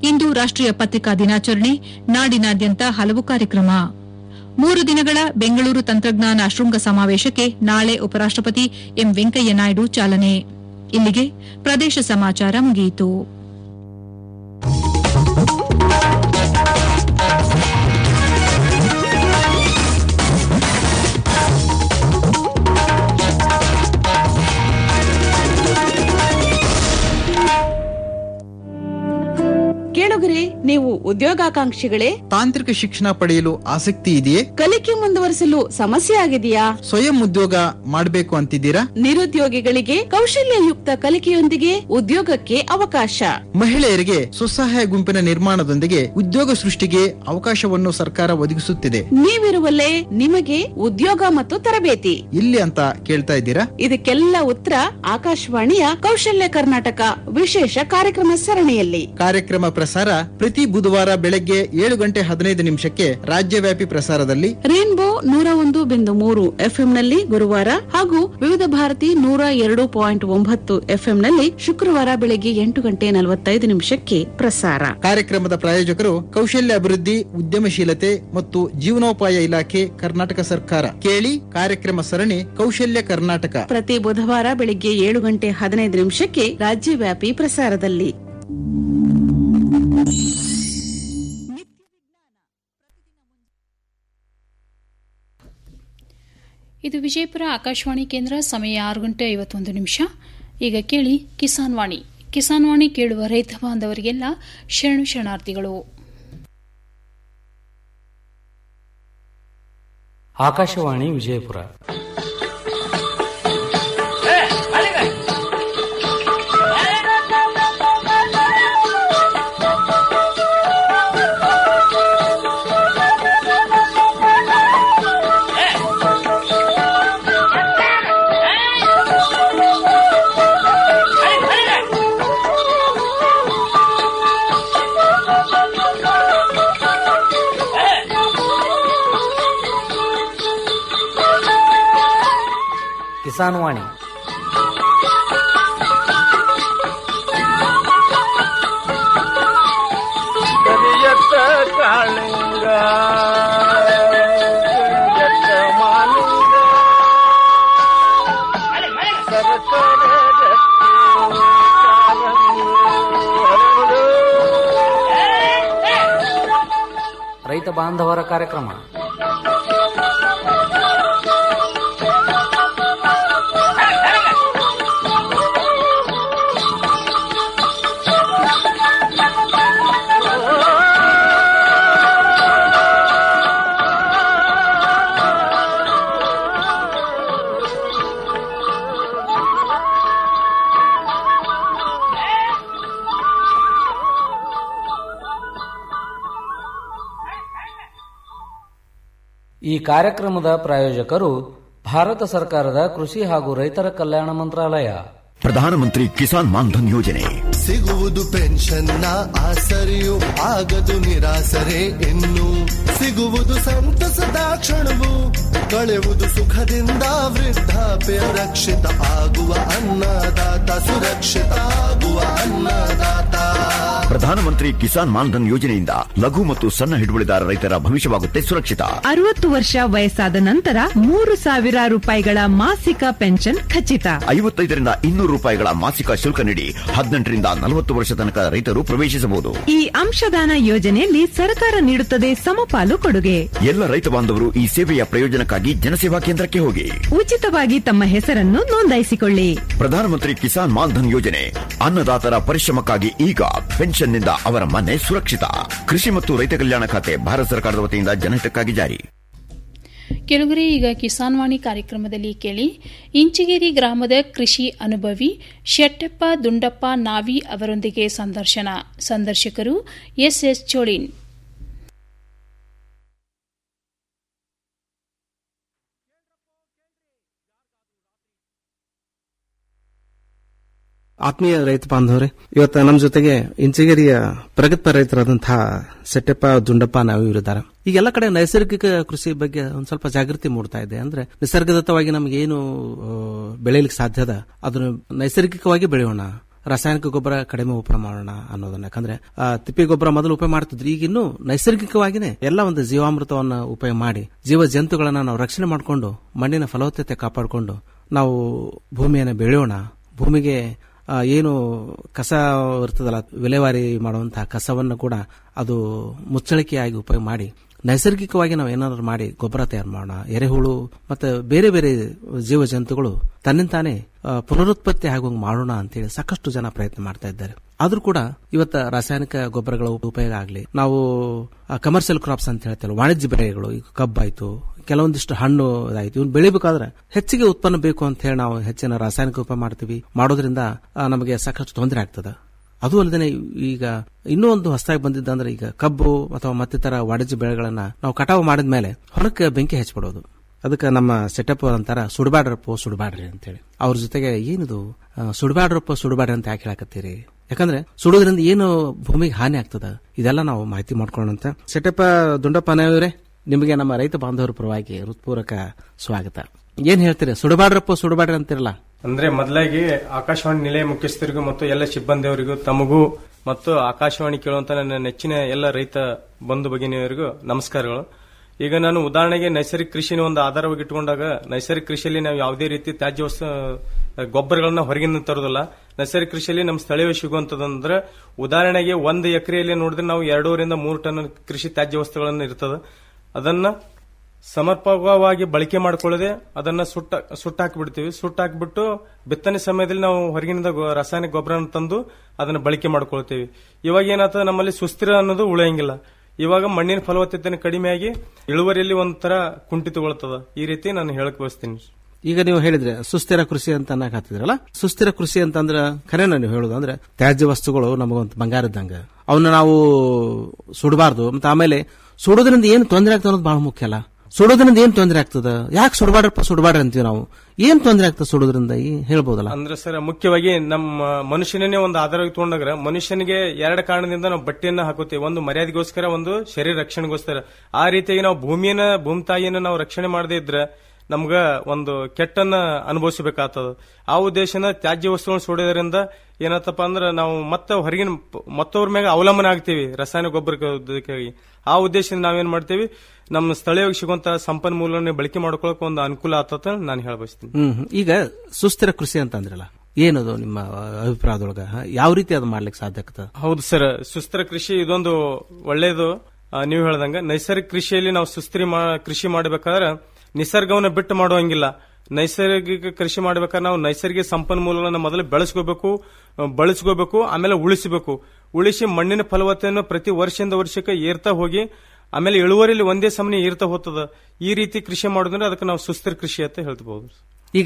ಇಂದು ರಾಷ್ಟೀಯ ಪತ್ರಿಕಾ ದಿನಾಚರಣೆ ನಾಡಿನಾದ್ಯಂತ ಹಲವು ಕಾರ್ಯಕ್ರಮ ಮೂರು ದಿನಗಳ ಬೆಂಗಳೂರು ತಂತ್ರಜ್ಞಾನ ಶೃಂಗ ಸಮಾವೇಶಕ್ಕೆ ನಾಳೆ ಉಪರಾಷ್ಟಪತಿ ಎಂ ವೆಂಕಯ್ಯ ನಾಯ್ಡು ಚಾಲನೆ ಇಲ್ಲಿಗೆ ಪ್ರದೇಶ ಸಮಾಚಾರ ಮುಗಿಯಿತು ಕೇಳುಗರೆ ನೀವು ಉದ್ಯೋಗಾಕಾಂಕ್ಷಿಗಳೇ ತಾಂತ್ರಿಕ ಶಿಕ್ಷಣ ಪಡೆಯಲು ಆಸಕ್ತಿ ಇದೆಯೇ ಕಲಿಕೆ ಮುಂದುವರಿಸಲು ಸಮಸ್ಯೆ ಆಗಿದೆಯಾ ಸ್ವಯಂ ಉದ್ಯೋಗ ಮಾಡಬೇಕು ಅಂತಿದ್ದೀರಾ ನಿರುದ್ಯೋಗಿಗಳಿಗೆ ಕೌಶಲ್ಯಯುಕ್ತ ಕಲಿಕೆಯೊಂದಿಗೆ ಉದ್ಯೋಗಕ್ಕೆ ಅವಕಾಶ ಮಹಿಳೆಯರಿಗೆ ಸ್ವಸಹಾಯ ಗುಂಪಿನ ನಿರ್ಮಾಣದೊಂದಿಗೆ ಉದ್ಯೋಗ ಸೃಷ್ಟಿಗೆ ಅವಕಾಶವನ್ನು ಸರ್ಕಾರ ಒದಗಿಸುತ್ತಿದೆ ನೀವಿರುವಲ್ಲೇ ನಿಮಗೆ ಉದ್ಯೋಗ ಮತ್ತು ತರಬೇತಿ ಇಲ್ಲಿ ಅಂತ ಕೇಳ್ತಾ ಇದ್ದೀರಾ ಇದಕ್ಕೆಲ್ಲ ಉತ್ತರ ಆಕಾಶವಾಣಿಯ ಕೌಶಲ್ಯ ಕರ್ನಾಟಕ ವಿಶೇಷ ಕಾರ್ಯಕ್ರಮ ಸರಣಿಯಲ್ಲಿ ಕಾರ್ಯಕ್ರಮ ಪ್ರಸಾರ ಪ್ರತಿ ಬುಧವಾರ ಬೆಳಗ್ಗೆ ಏಳು ಗಂಟೆ ಹದಿನೈದು ನಿಮಿಷಕ್ಕೆ ರಾಜ್ಯವ್ಯಾಪಿ ಪ್ರಸಾರದಲ್ಲಿ ರೇನ್ಬೋ ನೂರ ಒಂದು ಬಿಂದು ಮೂರು ಎಫ್ಎಂನಲ್ಲಿ ಗುರುವಾರ ಹಾಗೂ ವಿವಿಧ ಭಾರತಿ ನೂರ ಎರಡು ಪಾಯಿಂಟ್ ಒಂಬತ್ತು ಎಫ್ಎಂನಲ್ಲಿ ಶುಕ್ರವಾರ ಬೆಳಗ್ಗೆ ಎಂಟು ಗಂಟೆ ನಲವತ್ತೈದು ನಿಮಿಷಕ್ಕೆ ಪ್ರಸಾರ ಕಾರ್ಯಕ್ರಮದ ಪ್ರಾಯೋಜಕರು ಕೌಶಲ್ಯ ಅಭಿವೃದ್ಧಿ ಉದ್ಯಮಶೀಲತೆ ಮತ್ತು ಜೀವನೋಪಾಯ ಇಲಾಖೆ ಕರ್ನಾಟಕ ಸರ್ಕಾರ ಕೇಳಿ ಕಾರ್ಯಕ್ರಮ ಸರಣಿ ಕೌಶಲ್ಯ ಕರ್ನಾಟಕ ಪ್ರತಿ ಬುಧವಾರ ಬೆಳಿಗ್ಗೆ ಏಳು ಗಂಟೆ ಹದಿನೈದು ನಿಮಿಷಕ್ಕೆ ರಾಜ್ಯವ್ಯಾಪಿ ಪ್ರಸಾರದಲ್ಲಿ ಇದು ವಿಜಯಪುರ ಆಕಾಶವಾಣಿ ಕೇಂದ್ರ ಸಮಯ ಆರು ಗಂಟೆ ಐವತ್ತೊಂದು ನಿಮಿಷ ಈಗ ಕೇಳಿ ಕಿಸಾನ್ ವಾಣಿ ಕಿಸಾನ್ ವಾಣಿ ಕೇಳುವ ರೈತ ಬಾಂಧವರಿಗೆಲ್ಲ ಶರಣು ಶರಣಾರ್ಥಿಗಳು ಆಕಾಶವಾಣಿ ವಿಜಯಪುರ ಕಿಸಾನ್ ವಾಣಿ ಕರಿಯತ್ತ ಕಾಳಿಂಗ ಕರಿಯತ್ತ ಮಾಲಿಂಗ ಸರಸರ ರತ್ನ ಕಾರಂಗಿ ಹರಡು. ರೈತ ಬಾಂಧವರ ಕಾರ್ಯಕ್ರಮ ಈ ಕಾರ್ಯಕ್ರಮದ ಪ್ರಾಯೋಜಕರು ಭಾರತ ಸರ್ಕಾರದ ಕೃಷಿ ಹಾಗೂ ರೈತರ ಕಲ್ಯಾಣ ಮಂತ್ರಾಲಯ ಪ್ರಧಾನಮಂತ್ರಿ ಕಿಸಾನ್ ಮಾನ್ಧನ್ ಯೋಜನೆ ಸಿಗುವುದು ಪೆನ್ಷನ್ನ ಆಸರೆಯು ಆಗದು ನಿರಾಸರೆ ಇನ್ನು ಸಿಗುವುದು ಸಂತಸದ ಕ್ಷಣವು ಕಳೆಯುವುದು ಸುಖದಿಂದ ವೃದ್ಧಾಪ್ಯ ರಕ್ಷಿತ ಆಗುವ ಅನ್ನದಾತ ಸುರಕ್ಷಿತ ಆಗುವ ಅನ್ನದಾತ ಪ್ರಧಾನಮಂತ್ರಿ ಕಿಸಾನ್ ಮಾನ್ಧನ್ ಯೋಜನೆಯಿಂದ ಲಘು ಮತ್ತು ಸಣ್ಣ ಹಿಡುವಳಿದಾರ ರೈತರ ಭವಿಷ್ಯವಾಗುತ್ತೆ ಸುರಕ್ಷಿತ ಅರವತ್ತು ವರ್ಷ ವಯಸ್ಸಾದ ನಂತರ ಮೂರು ಸಾವಿರ ರೂಪಾಯಿಗಳ ಮಾಸಿಕ ಪೆನ್ಷನ್ ಖಚಿತ ಐವತ್ತೈದರಿಂದ ಇನ್ನೂರು ರೂಪಾಯಿಗಳ ಮಾಸಿಕ ಶುಲ್ಕ ನೀಡಿ ಹದಿನೆಂಟರಿಂದ ನಲವತ್ತು ವರ್ಷ ತನಕ ರೈತರು ಪ್ರವೇಶಿಸಬಹುದು ಈ ಅಂಶದಾನ ಯೋಜನೆಯಲ್ಲಿ ಸರ್ಕಾರ ನೀಡುತ್ತದೆ ಸಮಪಾಲು ಕೊಡುಗೆ ಎಲ್ಲ ರೈತ ಬಾಂಧವರು ಈ ಸೇವೆಯ ಪ್ರಯೋಜನಕ್ಕಾಗಿ ಜನಸೇವಾ ಕೇಂದ್ರಕ್ಕೆ ಹೋಗಿ ಉಚಿತವಾಗಿ ತಮ್ಮ ಹೆಸರನ್ನು ನೋಂದಾಯಿಸಿಕೊಳ್ಳಿ ಪ್ರಧಾನಮಂತ್ರಿ ಕಿಸಾನ್ ಮಾನ್ಧನ್ ಯೋಜನೆ ಅನ್ನದಾತರ ಪರಿಶ್ರಮಕ್ಕಾಗಿ ಈಗ ಪೆನ್ಷನ್ನಿಂದ ಅವರ ಮನೆ ಸುರಕ್ಷಿತ ಕೃಷಿ ಮತ್ತು ರೈತ ಕಲ್ಯಾಣ ಖಾತೆ ಭಾರತ ಸರ್ಕಾರದ ವತಿಯಿಂದ ಜನಹಿತಕ್ಕಾಗಿ ಜಾರಿ ಕೆಲವರೇ ಈಗ ಕಿಸಾನ್ ವಾಣಿ ಕಾರ್ಯಕ್ರಮದಲ್ಲಿ ಕೇಳಿ ಇಂಚಿಗೇರಿ ಗ್ರಾಮದ ಕೃಷಿ ಅನುಭವಿ ಶೆಟ್ಟಪ್ಪ ದುಂಡಪ್ಪ ನಾವಿ ಅವರೊಂದಿಗೆ ಸಂದರ್ಶನ ಸಂದರ್ಶಕರು ಎಸ್ ಎಸ್ ಚೋಳಿನ್ ಆತ್ಮೀಯ ರೈತ ಬಾಂಧವರೇ ಇವತ್ತು ನಮ್ಮ ಜೊತೆಗೆ ಇಂಚಗೇರಿಯ ಪ್ರಗತಿಪರ ರೈತರಾದಂತಹ ಸೆಟ್ಟಪ್ಪ ದುಂಡಪ್ಪ ನಾವು ಇರಿದ್ದಾರೆ ಈಗ ಎಲ್ಲ ಕಡೆ ನೈಸರ್ಗಿಕ ಕೃಷಿ ಬಗ್ಗೆ ಒಂದ್ ಸ್ವಲ್ಪ ಜಾಗೃತಿ ಮೂಡ್ತಾ ಇದೆ ಅಂದ್ರೆ ನಿಸರ್ಗದತ್ತವಾಗಿ ನಮ್ಗೆ ಏನು ಆ, ಬೆಳೆಯಲಿಕ್ಕೆ ಸಾಧ್ಯ ಅದ ಅದನ್ನು ನೈಸರ್ಗಿಕವಾಗಿ ಬೆಳೆಯೋಣ ರಾಸಾಯನಿಕ ಗೊಬ್ಬರ ಕಡಿಮೆ ಉಪಯೋಗ ಮಾಡೋಣ ಅನ್ನೋದನ್ನ ಯಾಕಂದ್ರೆ ಆ, ತಿಪ್ಪೆ ಗೊಬ್ಬರ ಮೊದಲು ಉಪಯೋಗ ಮಾಡ್ತಿದ್ರು ಈಗ ಇನ್ನು ನೈಸರ್ಗಿಕವಾಗಿನೇ ಎಲ್ಲ ಒಂದು ಜೀವಾಮೃತವನ್ನ ಉಪಯೋಗ ಮಾಡಿ ಜೀವ ಜಂತುಗಳನ್ನ ನಾವು ರಕ್ಷಣೆ ಮಾಡಿಕೊಂಡು ಮಣ್ಣಿನ ಫಲವತ್ತತೆ ಕಾಪಾಡಿಕೊಂಡು ನಾವು ಭೂಮಿಯನ್ನು ಬೆಳೆಯೋಣ ಭೂಮಿಗೆ ಆ, ಏನು ಕಸ ಇರ್ತದಲ್ಲ ವಿಲೇವಾರಿ ಮಾಡುವಂತಹ ಕಸವನ್ನು ಕೂಡ ಅದು ಮುಚ್ಚಳಿಕೆಯಾಗಿ ಉಪಯೋಗ ಮಾಡಿ ನೈಸರ್ಗಿಕವಾಗಿ ನಾವು ಏನಾದ್ರು ಮಾಡಿ ಗೊಬ್ಬರ ತಯಾರು ಮಾಡೋಣ ಎರೆಹುಳು ಮತ್ತೆ ಬೇರೆ ಬೇರೆ ಜೀವ ಜಂತುಗಳು ತನ್ನಿಂತಾನೇ ಆ, ಪುನರುತ್ಪತ್ತಿ ಆಗುವಂಗೆ ಮಾಡೋಣ ಅಂತೇಳಿ ಸಾಕಷ್ಟು ಜನ ಪ್ರಯತ್ನ ಮಾಡ್ತಾ ಇದ್ದಾರೆ ಆದ್ರೂ ಕೂಡ ಇವತ್ತ ರಾಸಾಯನಿಕ ಗೊಬ್ಬರಗಳ ಉಪಯೋಗ ಆಗಲಿ ನಾವು ಕಮರ್ಷಿಯಲ್ ಕ್ರಾಪ್ಸ್ ಅಂತ ಹೇಳ್ತೇವೆ ವಾಣಿಜ್ಯ ಬೆಳೆಗಳು ಈಗ ಕಬ್ಬಾಯ್ತು ಕೆಲವೊಂದಿಷ್ಟು ಹಣ್ಣು ಇದಾಯ್ತು ಇವ್ನು ಬೆಳಿಬೇಕಾದ್ರೆ ಹೆಚ್ಚಿಗೆ ಉತ್ಪನ್ನ ಬೇಕು ಅಂತ ಹೇಳಿ ನಾವು ಹೆಚ್ಚಿನ ರಾಸಾಯನಿಕ ಉಪಯೋಗ ಮಾಡ್ತೀವಿ ಮಾಡೋದ್ರಿಂದ ಆ, ನಮಗೆ ಸಾಕಷ್ಟು ತೊಂದರೆ ಆಗ್ತದೆ ಅದು ಅಲ್ಲದೆ ಈಗ ಇನ್ನೂ ಒಂದು ಹೊಸದಾಗಿ ಬಂದಿದ್ದಂದ್ರೆ ಈಗ ಕಬ್ಬು ಅಥವಾ ಮತ್ತಿತರ ವಾಣಿಜ್ಯ ಬೆಳೆಗಳನ್ನ ನಾವು ಕಟಾವು ಮಾಡಿದ ಮೇಲೆ ಹೊರಕ್ಕೆ ಬೆಂಕಿ ಹಚ್ಬಿಡೋದು ಅದಕ್ಕೆ ನಮ್ಮ ಸೆಟಪ್ ಅಂತಾರ ಸುಡಬ್ಯಾಡ್ರಪ್ಪ ಸುಡಬ್ಯಾಡ್ರಿ ಅಂತೇಳಿ ಅವ್ರ ಜೊತೆಗೆ ಏನಿದು ಆ, ಸುಡಬ್ಯಾಡ್ರಪ್ಪ ಸುಡಬ್ಯಾಡ್ರಿ ಅಂತ ಯಾಕೆ ಹೇಳಕತ್ತೀರಿ ಯಾಕಂದ್ರೆ ಸುಡೋದ್ರಿಂದ ಏನು ಭೂಮಿಗೆ ಹಾನಿ ಆಗ್ತದ ಇದೆಲ್ಲ ನಾವು ಮಾಹಿತಿ ಮಾಡ್ಕೊಳ್ಳೋಣಂತ ಸೆಟಪ್ ದುಂಡಪ್ಪ ನಾಯವರೇ ನಿಮಗೆ ನಮ್ಮ ರೈತ ಬಾಂಧವರ ಪರವಾಗಿ ಹೃತ್ಪೂರ್ವಕ ಸ್ವಾಗತ ಏನ್ ಹೇಳ್ತೀರಿ ಸುಡಬ್ಯಾಡ್ರಪ್ಪ ಸುಡಬ್ಯಾಡ್ರಿ ಅಂತಿರಲ್ಲ ಅಂದ್ರೆ ಮೊದಲಾಗಿ ಆಕಾಶವಾಣಿ ನಿಲಯ ಮುಖ್ಯಸ್ಥರಿಗೂ ಮತ್ತು ಎಲ್ಲ ಸಿಬ್ಬಂದಿಯವರಿಗೂ ತಮಗೂ ಮತ್ತು ಆಕಾಶವಾಣಿ ಕೇಳುವಂತ ನನ್ನ ನೆಚ್ಚಿನ ಎಲ್ಲ ರೈತ ಬಂಧು ಭಗಿನಿಯವರಿಗೂ ನಮಸ್ಕಾರಗಳು ಈಗ ನಾನು ಉದಾಹರಣೆಗೆ ನೈಸರ್ಗಿಕ ಕೃಷಿನ ಒಂದು ಆಧಾರವಾಗಿ ಇಟ್ಟುಕೊಂಡಾಗ ನೈಸರ್ಗಿಕ ಕೃಷಿಯಲ್ಲಿ ನಾವು ಯಾವುದೇ ರೀತಿ ತ್ಯಾಜ್ಯ ವಸ್ತು ಗೊಬ್ಬರಗಳನ್ನ ಹೊರಗಿಂದ ತರೋದಿಲ್ಲ ನೈಸರ್ಗಿಕ ಕೃಷಿಯಲ್ಲಿ ನಮ್ಮ ಸ್ಥಳೀಯ ಸಿಗುವಂತದಂದ್ರೆ ಉದಾಹರಣೆಗೆ ಒಂದು ಎಕರೆಯಲ್ಲಿ ನೋಡಿದ್ರೆ ನಾವು ಎರಡೂವರಿಂದ ಮೂರು ಟನ್ ಕೃಷಿ ತ್ಯಾಜ್ಯ ವಸ್ತುಗಳನ್ನು ಇರ್ತದೆ ಅದನ್ನ ಸಮರ್ಪಕವಾಗಿ ಬಳಕೆ ಮಾಡ್ಕೊಳ್ಳದೆ ಅದನ್ನ ಸುಟ್ಟ ಸುಟ್ಟ ಹಾಕಿಬಿಡ್ತೀವಿ ಸುಟ್ಟ ಹಾಕಿಬಿಟ್ಟು ಬಿತ್ತನೆ ಸಮಯದಲ್ಲಿ ನಾವು ಹೊರಗಿನಿಂದ ಗೊ- ರಾಸಾಯನಿಕ ಗೊಬ್ಬರ ತಂದು ಅದನ್ನ ಬಳಕೆ ಮಾಡ್ಕೊಳ್ತೀವಿ ಇವಾಗ ಏನಾಗ್ತದೆ ನಮ್ಮಲ್ಲಿ ಸುಸ್ಥಿರ ಅನ್ನೋದು ಉಳಿಯಂಗಿಲ್ಲ ಇವಾಗ ಮಣ್ಣಿನ ಫಲವತ್ತತೆ ಕಡಿಮೆಯಾಗಿ ಇಳುವರಿಯಲ್ಲಿ ಒಂಥರ ಕುಂಠಿತಗೊಳ್ತದ ಈ ರೀತಿ ನಾನು ಹೇಳಕ್ ಬಯಸ್ತೀನಿ ಈಗ ನೀವು ಹೇಳಿದ್ರೆ ಸುಸ್ಥಿರ ಕೃಷಿ ಅಂತ ಅನ್ನಕ್ ಹತ್ತಿದ್ರಲ್ಲ ಸುಸ್ಥಿರ ಕೃಷಿ ಅಂತಂದ್ರ ಖರೇನ ನೀವು ಹೇಳುದು ಅಂದ್ರೆ ತ್ಯಾಜ್ಯ ವಸ್ತುಗಳು ನಮಗೊಂದು ಬಂಗಾರ ಇದ್ದಂಗ ಅವನ್ನ ನಾವು ಸುಡಬಾರ್ದು ಮತ್ತೆ ಆಮೇಲೆ ಸುಡೋದ್ರಿಂದ ಏನು ತೊಂದರೆ ಆಗ್ತದೆ ಅನ್ನೋದು ಬಹಳ ಮುಖ್ಯ ಅಲ್ಲ ಸುಡೋದ್ರಿಂದ ಏನ್ ತೊಂದರೆ ಆಗ್ತದ ಯಾಕೆ ಸುಡಬಾಡ್ರಪ್ಪ ಸುಡಬಾಡ್ರಿ ಅಂತೀವಿ ನಾವು ಏನ್ ತೊಂದರೆ ಆಗ್ತದೆ ಸುಡೋದ್ರಿಂದ ಈ ಹೇಳ್ಬೋದಲ್ಲ ಅಂದ್ರೆ ಸರ್ ಮುಖ್ಯವಾಗಿ ನಮ್ಮ ಮನುಷ್ಯನೇ ಒಂದು ಆಧಾರವಾಗಿ ತಗೊಂಡಾಗ ಮನುಷ್ಯನಿಗೆ ಎರಡು ಕಾರಣದಿಂದ ನಾವು ಬಟ್ಟೆಯನ್ನ ಹಾಕುತ್ತೇವೆ ಒಂದು ಮರ್ಯಾದೆಗೋಸ್ಕರ ಒಂದು ಶರೀರ ರಕ್ಷಣೆಗೋಸ್ಕರ ಆ ರೀತಿಯಾಗಿ ನಾವು ಭೂಮಿಯನ್ನ ಭೂಮಿ ತಾಯಿಯನ್ನ ನಾವು ರಕ್ಷಣೆ ಮಾಡದೇ ಇದ್ರೆ ನಮ್ಗ ಒಂದು ಕೆಟ್ಟನ್ನ ಅನುಭವಿಸಬೇಕಾಗ್ತದ ಆ ಉದ್ದೇಶನ ತ್ಯಾಜ್ಯ ವಸ್ತುಗಳನ್ನು ಸುಡೋದ್ರಿಂದ ಏನತ್ತಪ್ಪ ಅಂದ್ರೆ ನಾವು ಮತ್ತೆ ಹೊರಗಿನ ಪ- ಮತ್ತೊಬ್ಬರ ಮ್ಯಾಗ ಅವಲಂಬನೆ ಆಗ್ತೀವಿ ರಾಸಾಯನಿಕ ಗೊಬ್ಬರಕ್ಕಾಗಿ ಆ ಉದ್ದೇಶದಿಂದ ನಾವೇನ್ ಮಾಡ್ತೀವಿ ನಮ್ಮ ಸ್ಥಳೀಯವಾಗಿ ಸಿಗುವಂತ ಸಂಪನ್ಮೂಲನ ಬಳಕೆ ಮಾಡ್ಕೊಳಕ್ ಒಂದು ಅನುಕೂಲ ಆತತ ನಾನು ಹೇಳಬಯಸ್ತೀನಿ ಹ್ಮ್ ಹ್ಮ್. ಈಗ ಸುಸ್ಥಿರ ಕೃಷಿ ಅಂತ ಅಂದ್ರಲ್ಲ ಏನದು ನಿಮ್ಮ ಅಭಿಪ್ರಾಯದೊಳಗ ಹ? ಯಾವ ರೀತಿ ಅದು ಮಾಡ್ಲಿಕ್ಕೆ ಸಾಧ್ಯ ಆಗ್ತದೆ ಹೌದು ಸರ್ ಸುಸ್ಥಿರ ಕೃಷಿ ಇದೊಂದು ಒಳ್ಳೆಯದು ಆ, ನೀವು ಹೇಳ್ದಂಗ ನೈಸರ್ಗಿಕ ಕೃಷಿಯಲ್ಲಿ ನಾವು ಸುಸ್ಥಿರ ಮಾ- ಕೃಷಿ ಮಾಡಬೇಕಾದ್ರೆ ನಿಸರ್ಗವನ್ನು ಬಿಟ್ಟು ಮಾಡುವಂಗಿಲ್ಲ ನೈಸರ್ಗಿಕ ಕೃಷಿ ಮಾಡಬೇಕಾದ್ರೆ ನಾವು ನೈಸರ್ಗಿಕ ಸಂಪನ್ಮೂಲಗಳನ್ನು ಮೊದಲು ಬೆಳೆಸ್ಕೋಬೇಕು ಆ, ಬಳಸ್ಕೋಬೇಕು ಆಮೇಲೆ ಉಳಿಸಬೇಕು ಉಳಿಸಿ ಮಣ್ಣಿನ ಫಲವತ್ತೆಯನ್ನು ಪ್ರತಿ ವರ್ಷದಿಂದ ವರ್ಷಕ್ಕೆ ಏರ್ತಾ ಹೋಗಿ ಆಮೇಲೆ ಇಳುವರಿಯಲ್ಲಿ ಒಂದೇ ಸಮನೆ ಏರ್ತಾ ಹೋಗ್ತದ ಈ ರೀತಿ ಕೃಷಿ ಮಾಡೋದ್ರೆ ಅದಕ್ಕೆ ನಾವು ಸುಸ್ಥಿರ ಕೃಷಿ ಅಂತ ಹೇಳ್ಬೋದು ಈಗ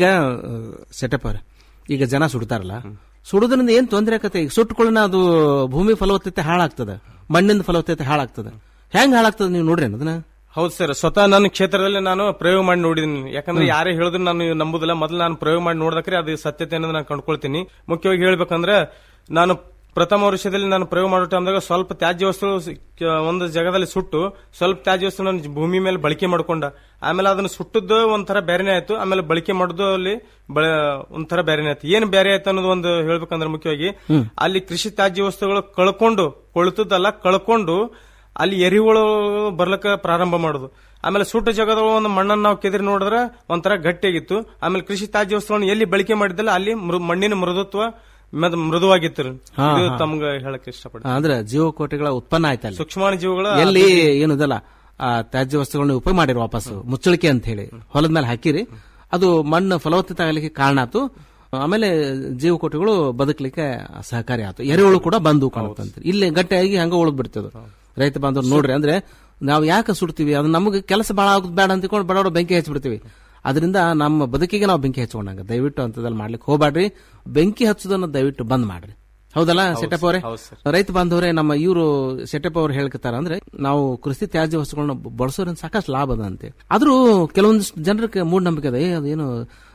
ಸೆಟಪ್ ಅವ್ರೆ ಈಗ ಜನ ಸುಡ್ತಾರಲ್ಲ ಸುಡೋದ್ರಿಂದ ಏನ್ ತೊಂದರೆ ಆಕತ್ತೆ ಈಗ ಸುಟ್ಟುಕೊಳ್ಳೋಣ ಅದು ಭೂಮಿ ಫಲವತ್ತತೆ ಹಾಳಾಗ್ತದ ಮಣ್ಣಿನ ಫಲವತ್ತತೆ ಹಾಳಾಗ್ತದ ಹೆಂಗ್ ಹಾಳಾಗ್ತದ ನೀವು ನೋಡ್ರಿ ಅದನ್ನ ಹೌದು ಸರ್ ಸ್ವತಃ ನನ್ನ ಕ್ಷೇತ್ರದಲ್ಲಿ ನಾನು ಪ್ರಯೋಗ ಮಾಡಿ ನೋಡಿದ್ದೀನಿ ಯಾಕಂದ್ರೆ ಯಾರೇ ಹೇಳಿದ್ರು ನಾನು ನಂಬುದಿಲ್ಲ ಮೊದಲು ನಾನು ಪ್ರಯೋಗ ಮಾಡಿ ನೋಡಿದ್ರೆ ಅದು ಸತ್ಯತೆ ಅನ್ನೋದು ನಾನು ಕಂಡುಕೊಳ್ತೀನಿ ಮುಖ್ಯವಾಗಿ ಹೇಳ್ಬೇಕಂದ್ರೆ ನಾನು ಪ್ರಥಮ ವರ್ಷದಲ್ಲಿ ನಾನು ಪ್ರಯೋಗ ಮಾಡೋ ಟೈಮ್ದಾಗ ಸ್ವಲ್ಪ ತ್ಯಾಜ್ಯ ವಸ್ತು ಒಂದು ಜಾಗದಲ್ಲಿ ಸುಟ್ಟು ಸ್ವಲ್ಪ ತ್ಯಾಜ್ಯ ವಸ್ತು ನಾನು ಭೂಮಿ ಮೇಲೆ ಬಳಕೆ ಮಾಡ್ಕೊಂಡ ಆಮೇಲೆ ಅದನ್ನ ಸುಟ್ಟದ್ದು ಒಂಥರ ಬೇರೆನೇ ಆಯ್ತು ಆಮೇಲೆ ಬಳಕೆ ಮಾಡೋದು ಅಲ್ಲಿ ಬಳ- ಒಂಥರ ಬೇರೆನೇ ಆಯ್ತು ಏನ್ ಬೇರೆ ಆಯ್ತು ಅನ್ನೋದು ಒಂದು ಹೇಳ್ಬೇಕಂದ್ರೆ ಮುಖ್ಯವಾಗಿ ಅಲ್ಲಿ ಕೃಷಿ ತ್ಯಾಜ್ಯ ವಸ್ತುಗಳು ಕಳ್ಕೊಂಡು ಕೊಳ್ತದಲ್ಲ ಕಳ್ಕೊಂಡು ಅಲ್ಲಿ ಎರಿಹುಳು ಬರ್ಲಕ್ಕ ಪ್ರಾರಂಭ ಮಾಡುದು ಆಮೇಲೆ ಸುಟ್ಟ ಜಾಗದೊಳಗೆ ಒಂದು ಮಣ್ಣನ್ನು ನಾವು ಕೆದರಿ ನೋಡಿದ್ರೆ ಒಂಥರ ಗಟ್ಟಿಯಾಗಿತ್ತು ಆಮೇಲೆ ಕೃಷಿ ತ್ಯಾಜ್ಯ ವಸ್ತುಗಳನ್ನು ಎಲ್ಲಿ ಬಳಕೆ ಮಾಡಿದ್ದಲ್ಲ ಅಲ್ಲಿ ಮೃ- ಮಣ್ಣಿನ ಮೃದುತ್ವ ಮೆದ್- ಮೃದುವಾಗಿತ್ತು ರೀ. ಹಾ, ಇದು ಹಾ. ತಮ್ಗೆ ಹೇಳಕ್ ಇಷ್ಟಪಡ್ತೀನಿ ಅಂದ್ರೆ ಜೀವಕೋಟಿಗಳ ಉತ್ಪನ್ನ ಆಯ್ತಲ್ಲ ಸೂಕ್ಷ್ಮಾಣು ಜೀವಿಗಳ ಎಲ್ಲಿ ಏನದಲ್ಲ ಆ ತ್ಯಾಜ್ಯ ವಸ್ತುಗಳನ್ನ ಉಪಯೋಗ ಮಾಡಿರಿ ವಾಪಸ್ ಮುಚ್ಚಳಿಕೆ ಅಂತ ಹೇಳಿ ಹೊಲದ ಮೇಲೆ ಹಾಕಿರಿ ಅದು ಮಣ್ಣು ಫಲವತ್ತತೆ ಆಗಲಿಕ್ಕೆ ಕಾರಣ ಆಯ್ತು ಆಮೇಲೆ ಜೀವಕೋಟಿಗಳು ಬದುಕಲಿಕ್ಕೆ ಸಹಕಾರಿ ಆಯ್ತು ಎರೆಹುಳು ಕೂಡ ಬಂದು ಕಾಣುತ್ತಂತೆ ಇಲ್ಲಿ ಗಟ್ಟಿಯಾಗಿ ಹಂಗ ಉಳಿದ್ ಬಿಡ್ತದ ರೈತ ಬಾಂಧವ್ರು ನೋಡ್ರಿ ಅಂದ್ರೆ ನಾವು ಯಾಕೆ ಸುಡ್ತೀವಿ ಅದು ನಮಗೆ ಕೆಲಸ ಬಹಳ ಆಗೋದು ಬೇಡ ಅಂತಿಕೊಂಡು ಬಡ ಬೆಂಕಿ ಹಚ್ಚಿಬಿಡ್ತೀವಿ ಅದರಿಂದ ನಮ್ಮ ಬದುಕಿಗೆ ನಾವು ಬೆಂಕಿ ಹಚ್ಕೊಂಡಂಗ ದಯವಿಟ್ಟು ಅಂತದಲ್ಲಿ ಮಾಡ್ಲಿಕ್ಕೆ ಹೋಗ್ಬೇಡ್ರಿ ಬೆಂಕಿ ಹಚ್ಚೋದನ್ನ ದಯವಿಟ್ಟು ಬಂದ್ ಮಾಡ್ರಿ ಹೌದಲ್ಲ ಸೆಟಪ್ ಅವರೇ ರೈತ ಬಾಂಧವರೇ ನಮ್ಮ ಇವರು ಸೆಟಪ್ ಅವ್ರು ಹೇಳ್ಕತಾರ ಅಂದ್ರೆ ನಾವು ಕೃಷಿ ತ್ಯಾಜ್ಯ ವಸ್ತುಗಳನ್ನ ಬಳಸೋದ್ರಿಂದ ಸಾಕಷ್ಟು ಲಾಭ ಅದ ಅಂತೆ ಆದ್ರೂ ಕೆಲವೊಂದಿಷ್ಟು ಜನರಿಗೆ ಮೂಢನಂಬಿಕೆ ಅದ ಏ ಅದೇನು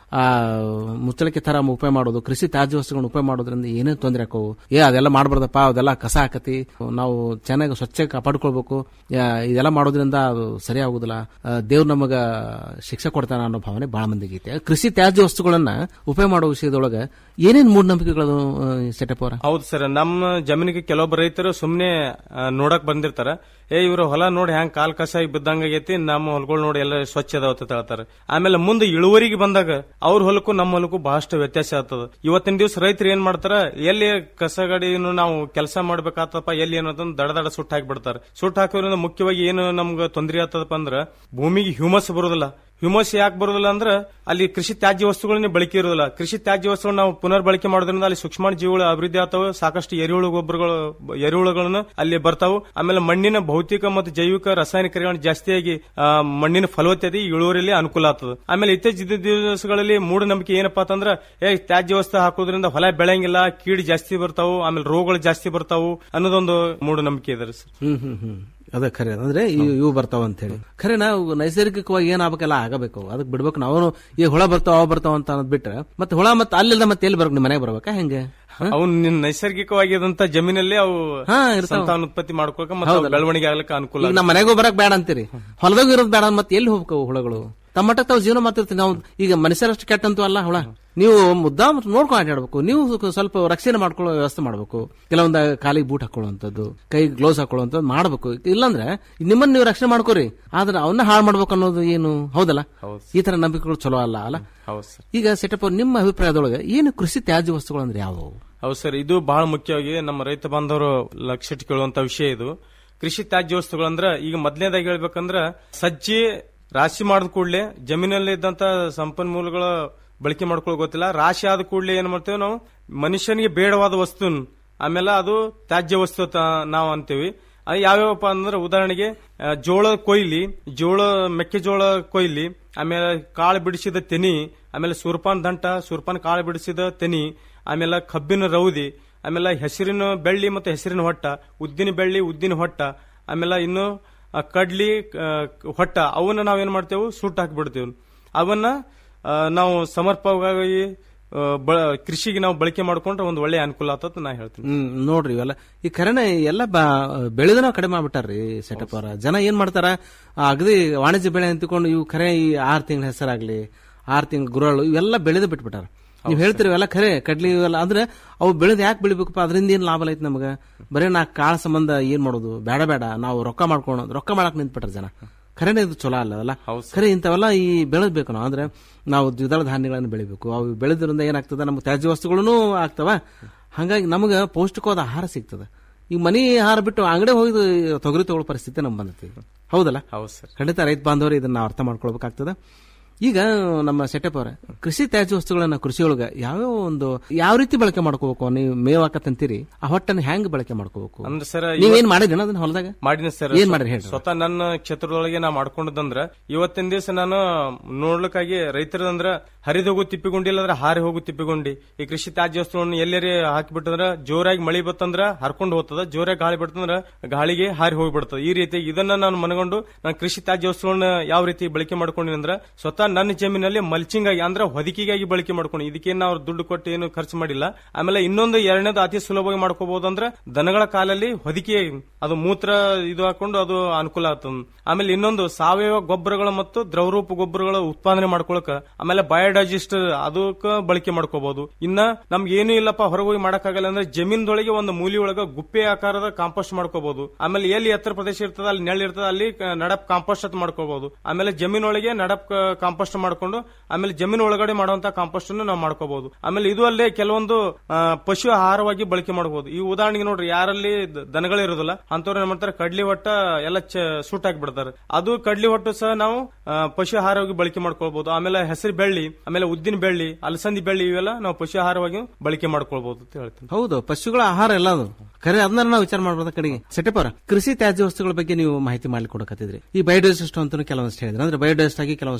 ಆ ಮುಚ್ಚಳಿಕೆ ತರ ಉಪಯೋಗ ಮಾಡೋದು ಕೃಷಿ ತ್ಯಾಜ್ಯ ವಸ್ತುಗಳನ್ನ ಉಪಯೋಗ ಮಾಡೋದ್ರಿಂದ ಏನೇ ತೊಂದರೆ ಆಕವು ಏ ಅದೆಲ್ಲ ಮಾಡಬಾರ್ದಪ್ಪ ಅದೆಲ್ಲ ಕಸ ಹಾಕತಿ ನಾವು ಚೆನ್ನಾಗಿ ಸ್ವಚ್ಛ ಕಾಪಾಡ್ಕೊಳ್ಬೇಕು ಯಾ, ಇದೆಲ್ಲ ಮಾಡೋದ್ರಿಂದ ಅದು ಸರಿ ಆಗುದಿಲ್ಲ ಆ, ದೇವ್ರು ನಮಗ ಶಿಕ್ಷೆ ಕೊಡ್ತಾನ ಅನ್ನೋ ಭಾವನೆ ಬಹಳ ಮಂದಿಗೆ ಐತೆ ಕೃಷಿ ತ್ಯಾಜ್ಯ ವಸ್ತುಗಳನ್ನ ಉಪಯೋಗ ಮಾಡೋ ವಿಷಯದೊಳಗೆ ಏನೇನ್ ಮೂಢನಂಬಿಕೆಗಳು ಸೆಟಪ್ ಅವರ ಹೌದು ಸರ್ ನಮ್ಮ ಜಮೀನಿಗೆ ಕೆಲವೊಬ್ಬ ರೈತರು ಸುಮ್ನೆ ಆ, ನೋಡಕ್ ಬಂದಿರ್ತಾರ ಏ ಇವ್ರ ಹೊಲ ನೋಡಿ ಹೆಂಗ್ ಕಾಲ್ ಕಸ ಬಿದ್ದಂಗ ಆಗೈತಿ ನಮ್ಮ ಹೊಲಗಳು ನೋಡಿ ಎಲ್ಲ ಸ್ವಚ್ಛ ಅದಾವ ಅಂತ ಹೇಳ್ತಾರೆ ಆಮೇಲೆ ಮುಂದೆ ಇಳುವರಿಗೆ ಬಂದಾಗ ಅವ್ರ ಹೊಲಕ್ಕೂ ನಮ್ಮ ಹೊಲಕ್ಕೂ ಬಹಳಷ್ಟು ವ್ಯತ್ಯಾಸ ಆಗ್ತದ ಇವತ್ತಿನ ದಿವಸ ರೈತರು ಏನ್ ಮಾಡ್ತಾರ ಎಲ್ಲಿ ಕಸ ಗಾಡಿಯನ್ನು ನಾವು ಕೆಲಸ ಮಾಡ್ಬೇಕಾತಪ್ಪ ಎಲ್ಲಿ ಏನಂತಂದ್ ದಡ ದಡ ಸುಟ್ಟು ಹಾಕಿಬಿಡ್ತಾರೆ ಸುಟ್ಟು ಹಾಕೋದ್ರಿಂದ ಮುಖ್ಯವಾಗಿ ಏನು ನಮ್ಗೆ ತೊಂದರೆ ಆಗ್ತದಪ್ಪ ಅಂದ್ರ ಭೂಮಿಗೆ ಹ್ಯೂಮಸ್ ಬರೋದಿಲ್ಲ ಹ್ಯೂಮಸ್ ಯಾಕೆ ಬರೋದಿಲ್ಲ ಅಂದ್ರೆ ಅಲ್ಲಿ ಕೃಷಿ ತ್ಯಾಜ್ಯ ವಸ್ತುಗಳನ್ನ ಬಳಕೆ ಇರೋದಿಲ್ಲ ಕೃಷಿ ತ್ಯಾಜ್ಯ ವಸ್ತುಗಳನ್ನ ನಾವು ಪುನರ್ ಬಳಕೆ ಮಾಡೋದ್ರಿಂದ ಅಲ್ಲಿ ಸೂಕ್ಷ್ಮ ಜೀವಿಗಳು ಅಭಿವೃದ್ಧಿ ಆಗ್ತಾವೆ ಸಾಕಷ್ಟು ಎರೆಹುಳು ಗೊಬ್ಬರಗಳು ಎರೆಹುಳುಗಳನ್ನ ಅಲ್ಲಿ ಬರ್ತಾವು ಆಮೇಲೆ ಮಣ್ಣಿನ ಭೌತಿಕ ಮತ್ತು ಜೈವಿಕ ರಾಸಾಯನಿಕಗಳನ್ನು ಜಾಸ್ತಿಯಾಗಿ ಆ, ಮಣ್ಣಿನ ಫಲವತ್ತತೆ ಇಳುವರಿಯಲ್ಲಿ ಅನುಕೂಲ ಆಗ್ತದೆ ಆಮೇಲೆ ಇತ್ತೀಚಿನ ದಿವಸಗಳಲ್ಲಿ ಮೂಢನಂಬಿಕೆ ಏನಪ್ಪಾ ಅಂತಂದ್ರ ಏ ತ್ಯಾಜ್ಯ ವಸ್ತು ಹಾಕೋದ್ರಿಂದ ಹೊಲ ಬೆಳೆಯಂಗಿಲ್ಲ ಕೀಡು ಜಾಸ್ತಿ ಬರ್ತಾವು ಆಮೇಲೆ ರೋಗಗಳು ಜಾಸ್ತಿ ಬರ್ತಾವು ಅನ್ನೋದೊಂದು ಮೂಢನಂಬಿಕೆ ಇದೆ ಸರ್ ಹ್ಮ್ ಹ್ಮ್ ಹ್ಮ್ ಅದ ಖರೆ ಅಂದ್ರೆ ಇವ್- ಇವು ಬರ್ತಾವ ಅಂತ ಹೇಳಿ ಖರೆ ನಾವು ನೈಸರ್ಗಿಕವಾಗಿ ಏನಾಗಬೇಕಲ್ಲ ಆಗಬೇಕು ಅದಕ್ಕೆ ಬಿಡ್ಬೇಕು ನಾವು ಈ ಹುಳ ಬರ್ತಾವ ಅವ್ ಬರ್ತಾವ ಅಂತ ಅನ್ನೋದ್ ಬಿಟ್ರೆ ಮತ್ತೆ ಹುಳ ಮತ್ತೆ ಅಲ್ಲಿಂದ ಮತ್ತೆ ಎಲ್ಲಿ ಬರ್ಬೇಕು ನಿಮ್ಮ ಮನೆಗೆ ಬರ್ಬೇಕಾ ಹೆಂಗೆ ಅವು ನೈಸರ್ಗಿಕವಾಗಿದಂತ ಜಮೀನಲ್ಲಿ ಅವು ಹಾ, ಇರ್ತಾವ. ಸಂತಾನೋತ್ಪತ್ತಿ ಮಾಡ್ಕೊಳಕ ಮತ್ತೆ ಅವು ಹೌದಲ್ಲ? ಬೆಳವಣಿಗೆ ಆಗ್ಲಿಕ್ಕೆ ಅನುಕೂಲ ಈಗ ನಮ್ಮ ಮನೆಗೂ ಬರಕ್ ಬೇಡ ಅಂತೀರಿ ಹೊಲದಾಗ ಇರೋದು ಬೇಡ ಮತ್ತೆ ಎಲ್ಲಿ ಹೋಗ್ಬೇಕು ಅವು ಹುಳಗಳು ತಮ್ಮಟ ತಾವು ಜೀವನ ಮಾಡ್ತಿರ್ತೀವಿ ನಾವು ಈಗ ಮನುಷ್ಯರಷ್ಟು ಕೆಟ್ಟಂತೂ ಅಲ್ಲ ಹುಳ ನೀವು ಮುದ್ದಾಮ್ ನೋಡ್ಕೊಂಡು ಆಟಾಡ್ಬೇಕು ನೀವು ಸ್ವಲ್ಪ- ಸ್ವಲ್ಪ ರಕ್ಷಣೆ ಮಾಡ್ಕೊಳ್ಳೋ ವ್ಯವಸ್ಥೆ ಮಾಡ್ಬೇಕು ಕೆಲವೊಂದು ಕಾಲಿಗೆ ಬೂಟ್ ಹಾಕೊಳ್ಳುವಂಥದ್ದು ಕೈ ಗ್ಲೌಸ್ ಹಾಕೊಳ್ಳುವಂಥದ್ದು ಮಾಡ್ಬೇಕು ಇಲ್ಲಾಂದ್ರೆ ನಿಮ್ಮನ್ನ ನೀವು ರಕ್ಷಣೆ ಮಾಡ್ಕೋರಿ ಆದ್ರೆ ಅವನ್ನ ಹಾಳು ಮಾಡ್ಬೇಕು ಅನ್ನೋದು ಏನು ಹೌದಲ್ಲ ಈ ತರ ನಂಬಿಕೆಗಳು ಚಲೋ ಅಲ್ಲ ಅಲ್ಲ ಹೌದು ಸರ್ ಈಗ ಸೆಟಪ್ ನಿಮ್ಮ ಅಭಿಪ್ರಾಯದೊಳಗೆ ಏನು ಕೃಷಿ ತ್ಯಾಜ್ಯ ವಸ್ತುಗಳು ಅಂದ್ರೆ ಯಾವುವು ಹೌದು ಸರ್ ಇದು ಬಹಳ ಮುಖ್ಯವಾಗಿ ನಮ್ಮ ರೈತ ಬಾಂಧವರು ಲಕ್ಷ್ಯ ಇಟ್ಕೊಳ್ಳುವಂತ ವಿಷಯ ಇದು ಕೃಷಿ ತ್ಯಾಜ್ಯ ವಸ್ತುಗಳಂದ್ರ ಈಗ ಮೊದಲನೇದಾಗಿ ಹೇಳ್ಬೇಕಂದ್ರ ಸಜ್ಜಿ ರಾಶಿ ಮಾಡಿದ ಕೂಡಲೇ ಜಮೀನಲ್ಲಿ ಇದ್ದಂತ ಸಂಪನ್ಮೂಲಗಳ ಬಳಕೆ ಮಾಡ್ಕೊಳ್ಳೋ ಗೊತ್ತಿಲ್ಲ ರಾಶಿ ಆದ ಕೂಡಲೇ ಏನ್ ಮಾಡ್ತೇವೆ ನಾವು ಮನುಷ್ಯನಿಗೆ ಬೇಡವಾದ ವಸ್ತು ಆಮೇಲೆ ಅದು ತ್ಯಾಜ್ಯ ವಸ್ತು ಅಂತ ನಾವು ಅಂತೀವಿ ಅದು ಯಾವ್ಯಾವಪ್ಪ ಅಂದ್ರೆ ಉದಾಹರಣೆಗೆ ಆ, ಜೋಳ ಕೊಯ್ಲಿ ಜೋಳ ಮೆಕ್ಕೆಜೋಳ ಕೊಯ್ಲಿ ಆಮೇಲೆ ಕಾಳು ಬಿಡಿಸಿದ ತೆನಿ ಆಮೇಲೆ ಸೂರ್ಪಾನ್ ದಂಟ ಸೂರ್ಪಾನ್ ಕಾಳು ಬಿಡಿಸಿದ ತೆನಿ ಆಮೇಲೆ ಕಬ್ಬಿನ ರೌದಿ ಆಮೇಲೆ ಹೆಸರಿನ ಬೆಳ್ಳಿ ಮತ್ತು ಹೆಸರಿನ ಹೊಟ್ಟ ಉದ್ದಿನ ಬೆಳ್ಳಿ ಉದ್ದಿನ ಹೊಟ್ಟ ಆಮೇಲೆ ಇನ್ನು ಆ, ಕಡ್ಲಿ ಆ, ಹೊಟ್ಟ ಅವನ್ನ ನಾವೇನ್ ಮಾಡ್ತೇವೆ ಸುಟ್ಟು ಹಾಕಿಬಿಡ್ತೇವೆ ಅವನ್ನ ಆ, ನಾವು ಸಮರ್ಪಕವಾಗಿ ಆ, ಬ- ಕೃಷಿಗೆ ನಾವು ಬಳಕೆ ಮಾಡ್ಕೊಂಡ್ರೆ ಒಂದು ಒಳ್ಳೆ ಅನುಕೂಲ ಆಗ್ತದ ನಾ ಹೇಳ್ತೀನಿ ಹ್ಮ್ ನೋಡ್ರಿ ಇವೆಲ್ಲ ಈ ಕರೆನೆ ಎಲ್ಲ ಬೆಳೆದನ ಕಡಿಮೆ ಮಾಡ್ಬಿಟ್ಟಾರ್ರಿ ಸೆಟಪ್ ಅವರ ಜನ ಏನ್ ಮಾಡ್ತಾರ ಆ, ಅಗದಿ ವಾಣಿಜ್ಯ ಬೆಳೆ ಅಂತಿಕೊಂಡು ಇವು ಖರೆ ಈ ಆರ್ ತಿಂಗಳ ಹೆಸರಾಗ್ಲಿ ಆರ್ ತಿಂಗಳ ಗುರಳು ಇವೆಲ್ಲ ಬೆಳೆದು ಬಿಟ್ಬಿಟ್ಟಾರ ನೀವು ಹೇಳ್ತೀರಿ ಇವೆಲ್ಲ ಖರೆ ಕಡ್ಲಿ ಇವೆಲ್ಲ ಅಂದ್ರೆ ಅವು ಬೆಳೆದು ಯಾಕೆ ಬೆಳಿಬೇಕಪ್ಪ ಅದರಿಂದ ಏನ್ ಲಾಭ ಐತಿ ನಮಗ ಬರೀ ನಾ ಕಾಳ ಸಂಬಂಧ ಏನ್ ಮಾಡೋದು ಬೇಡ ಬೇಡ ನಾವು ರೊಕ್ಕ ಮಾಡ್ಕೊಂಡು ರೊಕ್ಕ ಮಾಡಕ್ ನಿಂತ್ಬಿಟ್ರ ಜನ ಖರೇನೆ ಇದು ಚಲೋ ಅಲ್ಲ ಅಲ್ಲ ಖರೆ ಇಂಥವೆಲ್ಲ ಈ ಬೆಳೆದ್ಬೇಕು ನಾವು ಅಂದ್ರೆ ನಾವು ದ್ವಿದಳ ಧಾನ್ಯಗಳನ್ನು ಬೆಳಿಬೇಕು ಅವು ಬೆಳೆದ್ರಿಂದ ಏನಾಗ್ತದ ನಮ್ಗೆ ತ್ಯಾಜ್ಯ ವಸ್ತುಗಳೂ ಆಗ್ತವ ಹಂಗಾಗಿ ನಮಗೆ ಪೌಷ್ಟಿಕವಾದ ಆಹಾರ ಸಿಗ್ತದೆ ಈ ಮನಿ ಆಹಾರ ಬಿಟ್ಟು ಅಂಗಡಿ ಹೋಗಿ ತೊಗರಿ ತಗೊಳ್ಳೋ ಪರಿಸ್ಥಿತಿ ನಮ್ಗೆ ಬಂದೈತಿ ಹೌದಲ್ಲ ಹೌದು ಸರ್ ಖಂಡಿತ ರೈತ ಬಾಂಧವರು ಇದನ್ನ ನಾವು ಅರ್ಥ ಮಾಡ್ಕೊಳ್ಬೇಕಾಗ್ತದ ಈಗ ನಮ್ಮ ಸೆಟಪ್ ಅವರ ಕೃಷಿ ತ್ಯಾಜ್ಯ ವಸ್ತುಗಳನ್ನ ಕೃಷಿಯೊಳಗ ಯಾವ್ಯಾವ ಒಂದು ಯಾವ ರೀತಿ ಬಳಕೆ ಮಾಡ್ಕೋಬೇಕು ನೀವು ಮೇವಾಕತ್ತಂತೀರಿ ಆ ಹೊಟ್ಟನ್ನು ಹೆಂಗ್ ಬಳಕೆ ಮಾಡ್ಕೋಬೇಕು ಅಂದ್ರೆ ಸರ್ ನೀವೇನ್ ಮಾಡಿದ್ರಿ ಅದನ್ನ ಹೊಲದಾಗ ಮಾಡಿನ ಸರ್ ಏನ್ ಮಾಡ್ರಿ ಹೇಳ್ರಿ ಸ್ವತಃ ನನ್ನ ಕ್ಷೇತ್ರದೊಳಗೆ ನಾ ಮಾಡ್ಕೊಂಡದಂದ್ರ ಇವತ್ತಿನ ದಿವಸ ನಾನು ನೋಡ್ಲಿಕ್ಕಾಗಿ ರೈತರದಂದ್ರ ಹರಿದೋಗು ತಿಪ್ಪಿಗುಂಡಿ ಇಲ್ಲಂದ್ರ ಹಾರಿ ಹೋಗು ತಿಪ್ಪಿಗುಂಡಿ ಈ ಕೃಷಿ ತ್ಯಾಜ್ಯ ವಸ್ತುಗಳನ್ನು ಎಲ್ಲೆರಿ ಹಾಕಿಬಿಟ್ಟಂದ್ರ ಜೋರಾಗಿ ಮಳಿ ಬತ್ತಂದ್ರ ಹರ್ಕೊಂಡು ಹೋಗ್ತದ ಜೋರಾಗಿ ಗಾಳಿ ಬಿಡ್ತಂದ್ರ ಗಾಳಿಗೆ ಹಾರಿ ಹೋಗ್ಬಿಡ್ತದ ಈ ರೀತಿ ಇದನ್ನ ನಾನು ಮನಗೊಂಡು ನಾನು ಕೃಷಿ ತ್ಯಾಜ್ಯ ವಸ್ತುಗಳನ್ನ ಯಾವ ರೀತಿ ಬಳಕೆ ಮಾಡ್ಕೊಂಡಿನಿ ಅಂದ್ರ ಸ್ವತಃ ನನ್ನ ಜಮೀನಲ್ಲಿ ಮಲ್ಚಿಂಗ್ ಆಗಿ ಅಂದ್ರೆ ಹೊದಿಕೆಗಾಗಿ ಬಳಕೆ ಮಾಡ್ಕೊಂಡು ಇದಕ್ಕೇನು ನಾವು ದುಡ್ಡು ಕೊಟ್ಟು ಏನು ಖರ್ಚು ಮಾಡಿಲ್ಲ ಆಮೇಲೆ ಇನ್ನೊಂದು ಎರಡನೇದು ಅತಿ ಸುಲಭವಾಗಿ ಮಾಡ್ಕೋಬಹುದು ಅಂದ್ರೆ ದನಗಳ ಕಾಲಲ್ಲಿ ಹೊದಿಕೆ ಅದು ಮೂತ್ರ ಇದು ಹಾಕೊಂಡು ಅದು ಅನುಕೂಲ ಆಗ್ತದೆ ಆಮೇಲೆ ಇನ್ನೊಂದು ಸಾವಯವ ಗೊಬ್ಬರಗಳು ಮತ್ತು ದ್ರವರೂಪ ಗೊಬ್ಬರಗಳ ಉತ್ಪಾದನೆ ಮಾಡ್ಕೊಳಕ ಆಮೇಲೆ ಬಯೋಡೈಜೆಸ್ಟ್ ಅದಕ್ಕ ಬಳಕೆ ಮಾಡ್ಕೋಬಹುದು ಇನ್ನ ನಮ್ಗೆ ಏನು ಇಲ್ಲಪ್ಪ ಹೊರಗೆ ಹೋಗಿ ಮಾಡಕ್ಕಾಗಲ್ಲ ಅಂದ್ರೆ ಜಮೀನ್ದೊಳಗೆ ಒಂದು ಮೂಲಿ ಒಳಗ ಗುಪ್ಪೆ ಆಕಾರದ ಕಾಂಪೋಸ್ಟ್ ಮಾಡ್ಕೋಬಹುದು ಆಮೇಲೆ ಎಲ್ಲಿ ಎತ್ತರ ಪ್ರದೇಶ ಇರ್ತದ ಅಲ್ಲಿ ನೆಳ ಇರ್ತದ ಅಲ್ಲಿ ಕ- ನಡಪ್ ಕಾಂಪೋಸ್ಟ್ ಅಂತ ಮಾಡ್ಕೋಬಹುದು ಆಮೇಲೆ ಜಮೀನ್ ಒಳಗೆ ನಡಪ್ ಕ- ಕಾಂಪೋಸ್ಟ್ ಮಾಡ್ಕೊಂಡು ಆಮೇಲೆ ಜಮೀನ್ ಒಳಗಡೆ ಮಾಡುವಂತ ಕಾಂಪೋಸ್ಟ್ ಅನ್ನು ನಾವು ಮಾಡ್ಕೋಬಹುದು ಆಮೇಲೆ ಇದು ಅಲ್ಲೇ ಕೆಲವೊಂದು ಆ, ಪಶು ಆಹಾರವಾಗಿ ಬಳಕೆ ಮಾಡಬಹುದು ಈ ಉದಾಹರಣೆಗೆ ನೋಡ್ರಿ ಯಾರಲ್ಲಿ ದ- ದನಗಳಿರೋದಿಲ್ಲ ಅಂತವ್ರು ಏನ್ ಮಾಡ್ತಾರೆ ಕಡ್ಲಿ ಹೊಟ್ಟ ಎಲ್ಲ ಸೂಟ್ ಹಾಕ್ಬಿಡ್ತಾರೆ ಅದು ಕಡ್ಲಿ ಹೊಟ್ಟು ಸಹ ನಾವು ಆ, ಪಶು ಆಹಾರವಾಗಿ ಬಳಕೆ ಮಾಡ್ಕೊಳ್ಬಹುದು ಆಮೇಲೆ ಹೆಸರು ಬೆಳ್ಳಿ ಆಮೇಲೆ ಉದ್ದಿನ ಬೆಳ್ಳಿ ಅಲಸಂದಿ ಬೆಳ್ಳಿ ಇವೆಲ್ಲ ನಾವು ಪಶು ಆಹಾರವಾಗಿ ಬಳಕೆ ಮಾಡ್ಕೊಳ್ಬಹುದು ಅಂತ ಹೇಳ್ತೀನಿ ಹೌದು ಪಶುಗಳ ಆಹಾರ ಎಲ್ಲ ಅದು ಖರೆ ಅದನ್ನ ನಾವು ವಿಚಾರ ಮಾಡ್ಬೋದ ಕಡೆಗೆ ಸೆಟಪ್ ಅವರ ಕೃಷಿ ತ್ಯಾಜ್ಯ ವಸ್ತುಗಳ ಬಗ್ಗೆ ನೀವು ಮಾಹಿತಿ ಮಾಡ್ಲಿಕ್ಕೆ ಕೊಡಕತ್ತಿದ್ರಿ ಈ ಬಯೋಡೈಜೆಸ್ಟ್ ಅಂತ ಕೆಲವೊಂದಿಷ್ಟು ಹೇಳಿದ್ರೆ ಅಂದ್ರೆ ಬಯೋಡೈಜೆಸ್ಟ್ ಆಗಿ ಕೆಲವೊಂದಿಷ್ಟು ಇದು ಮಾಡಿ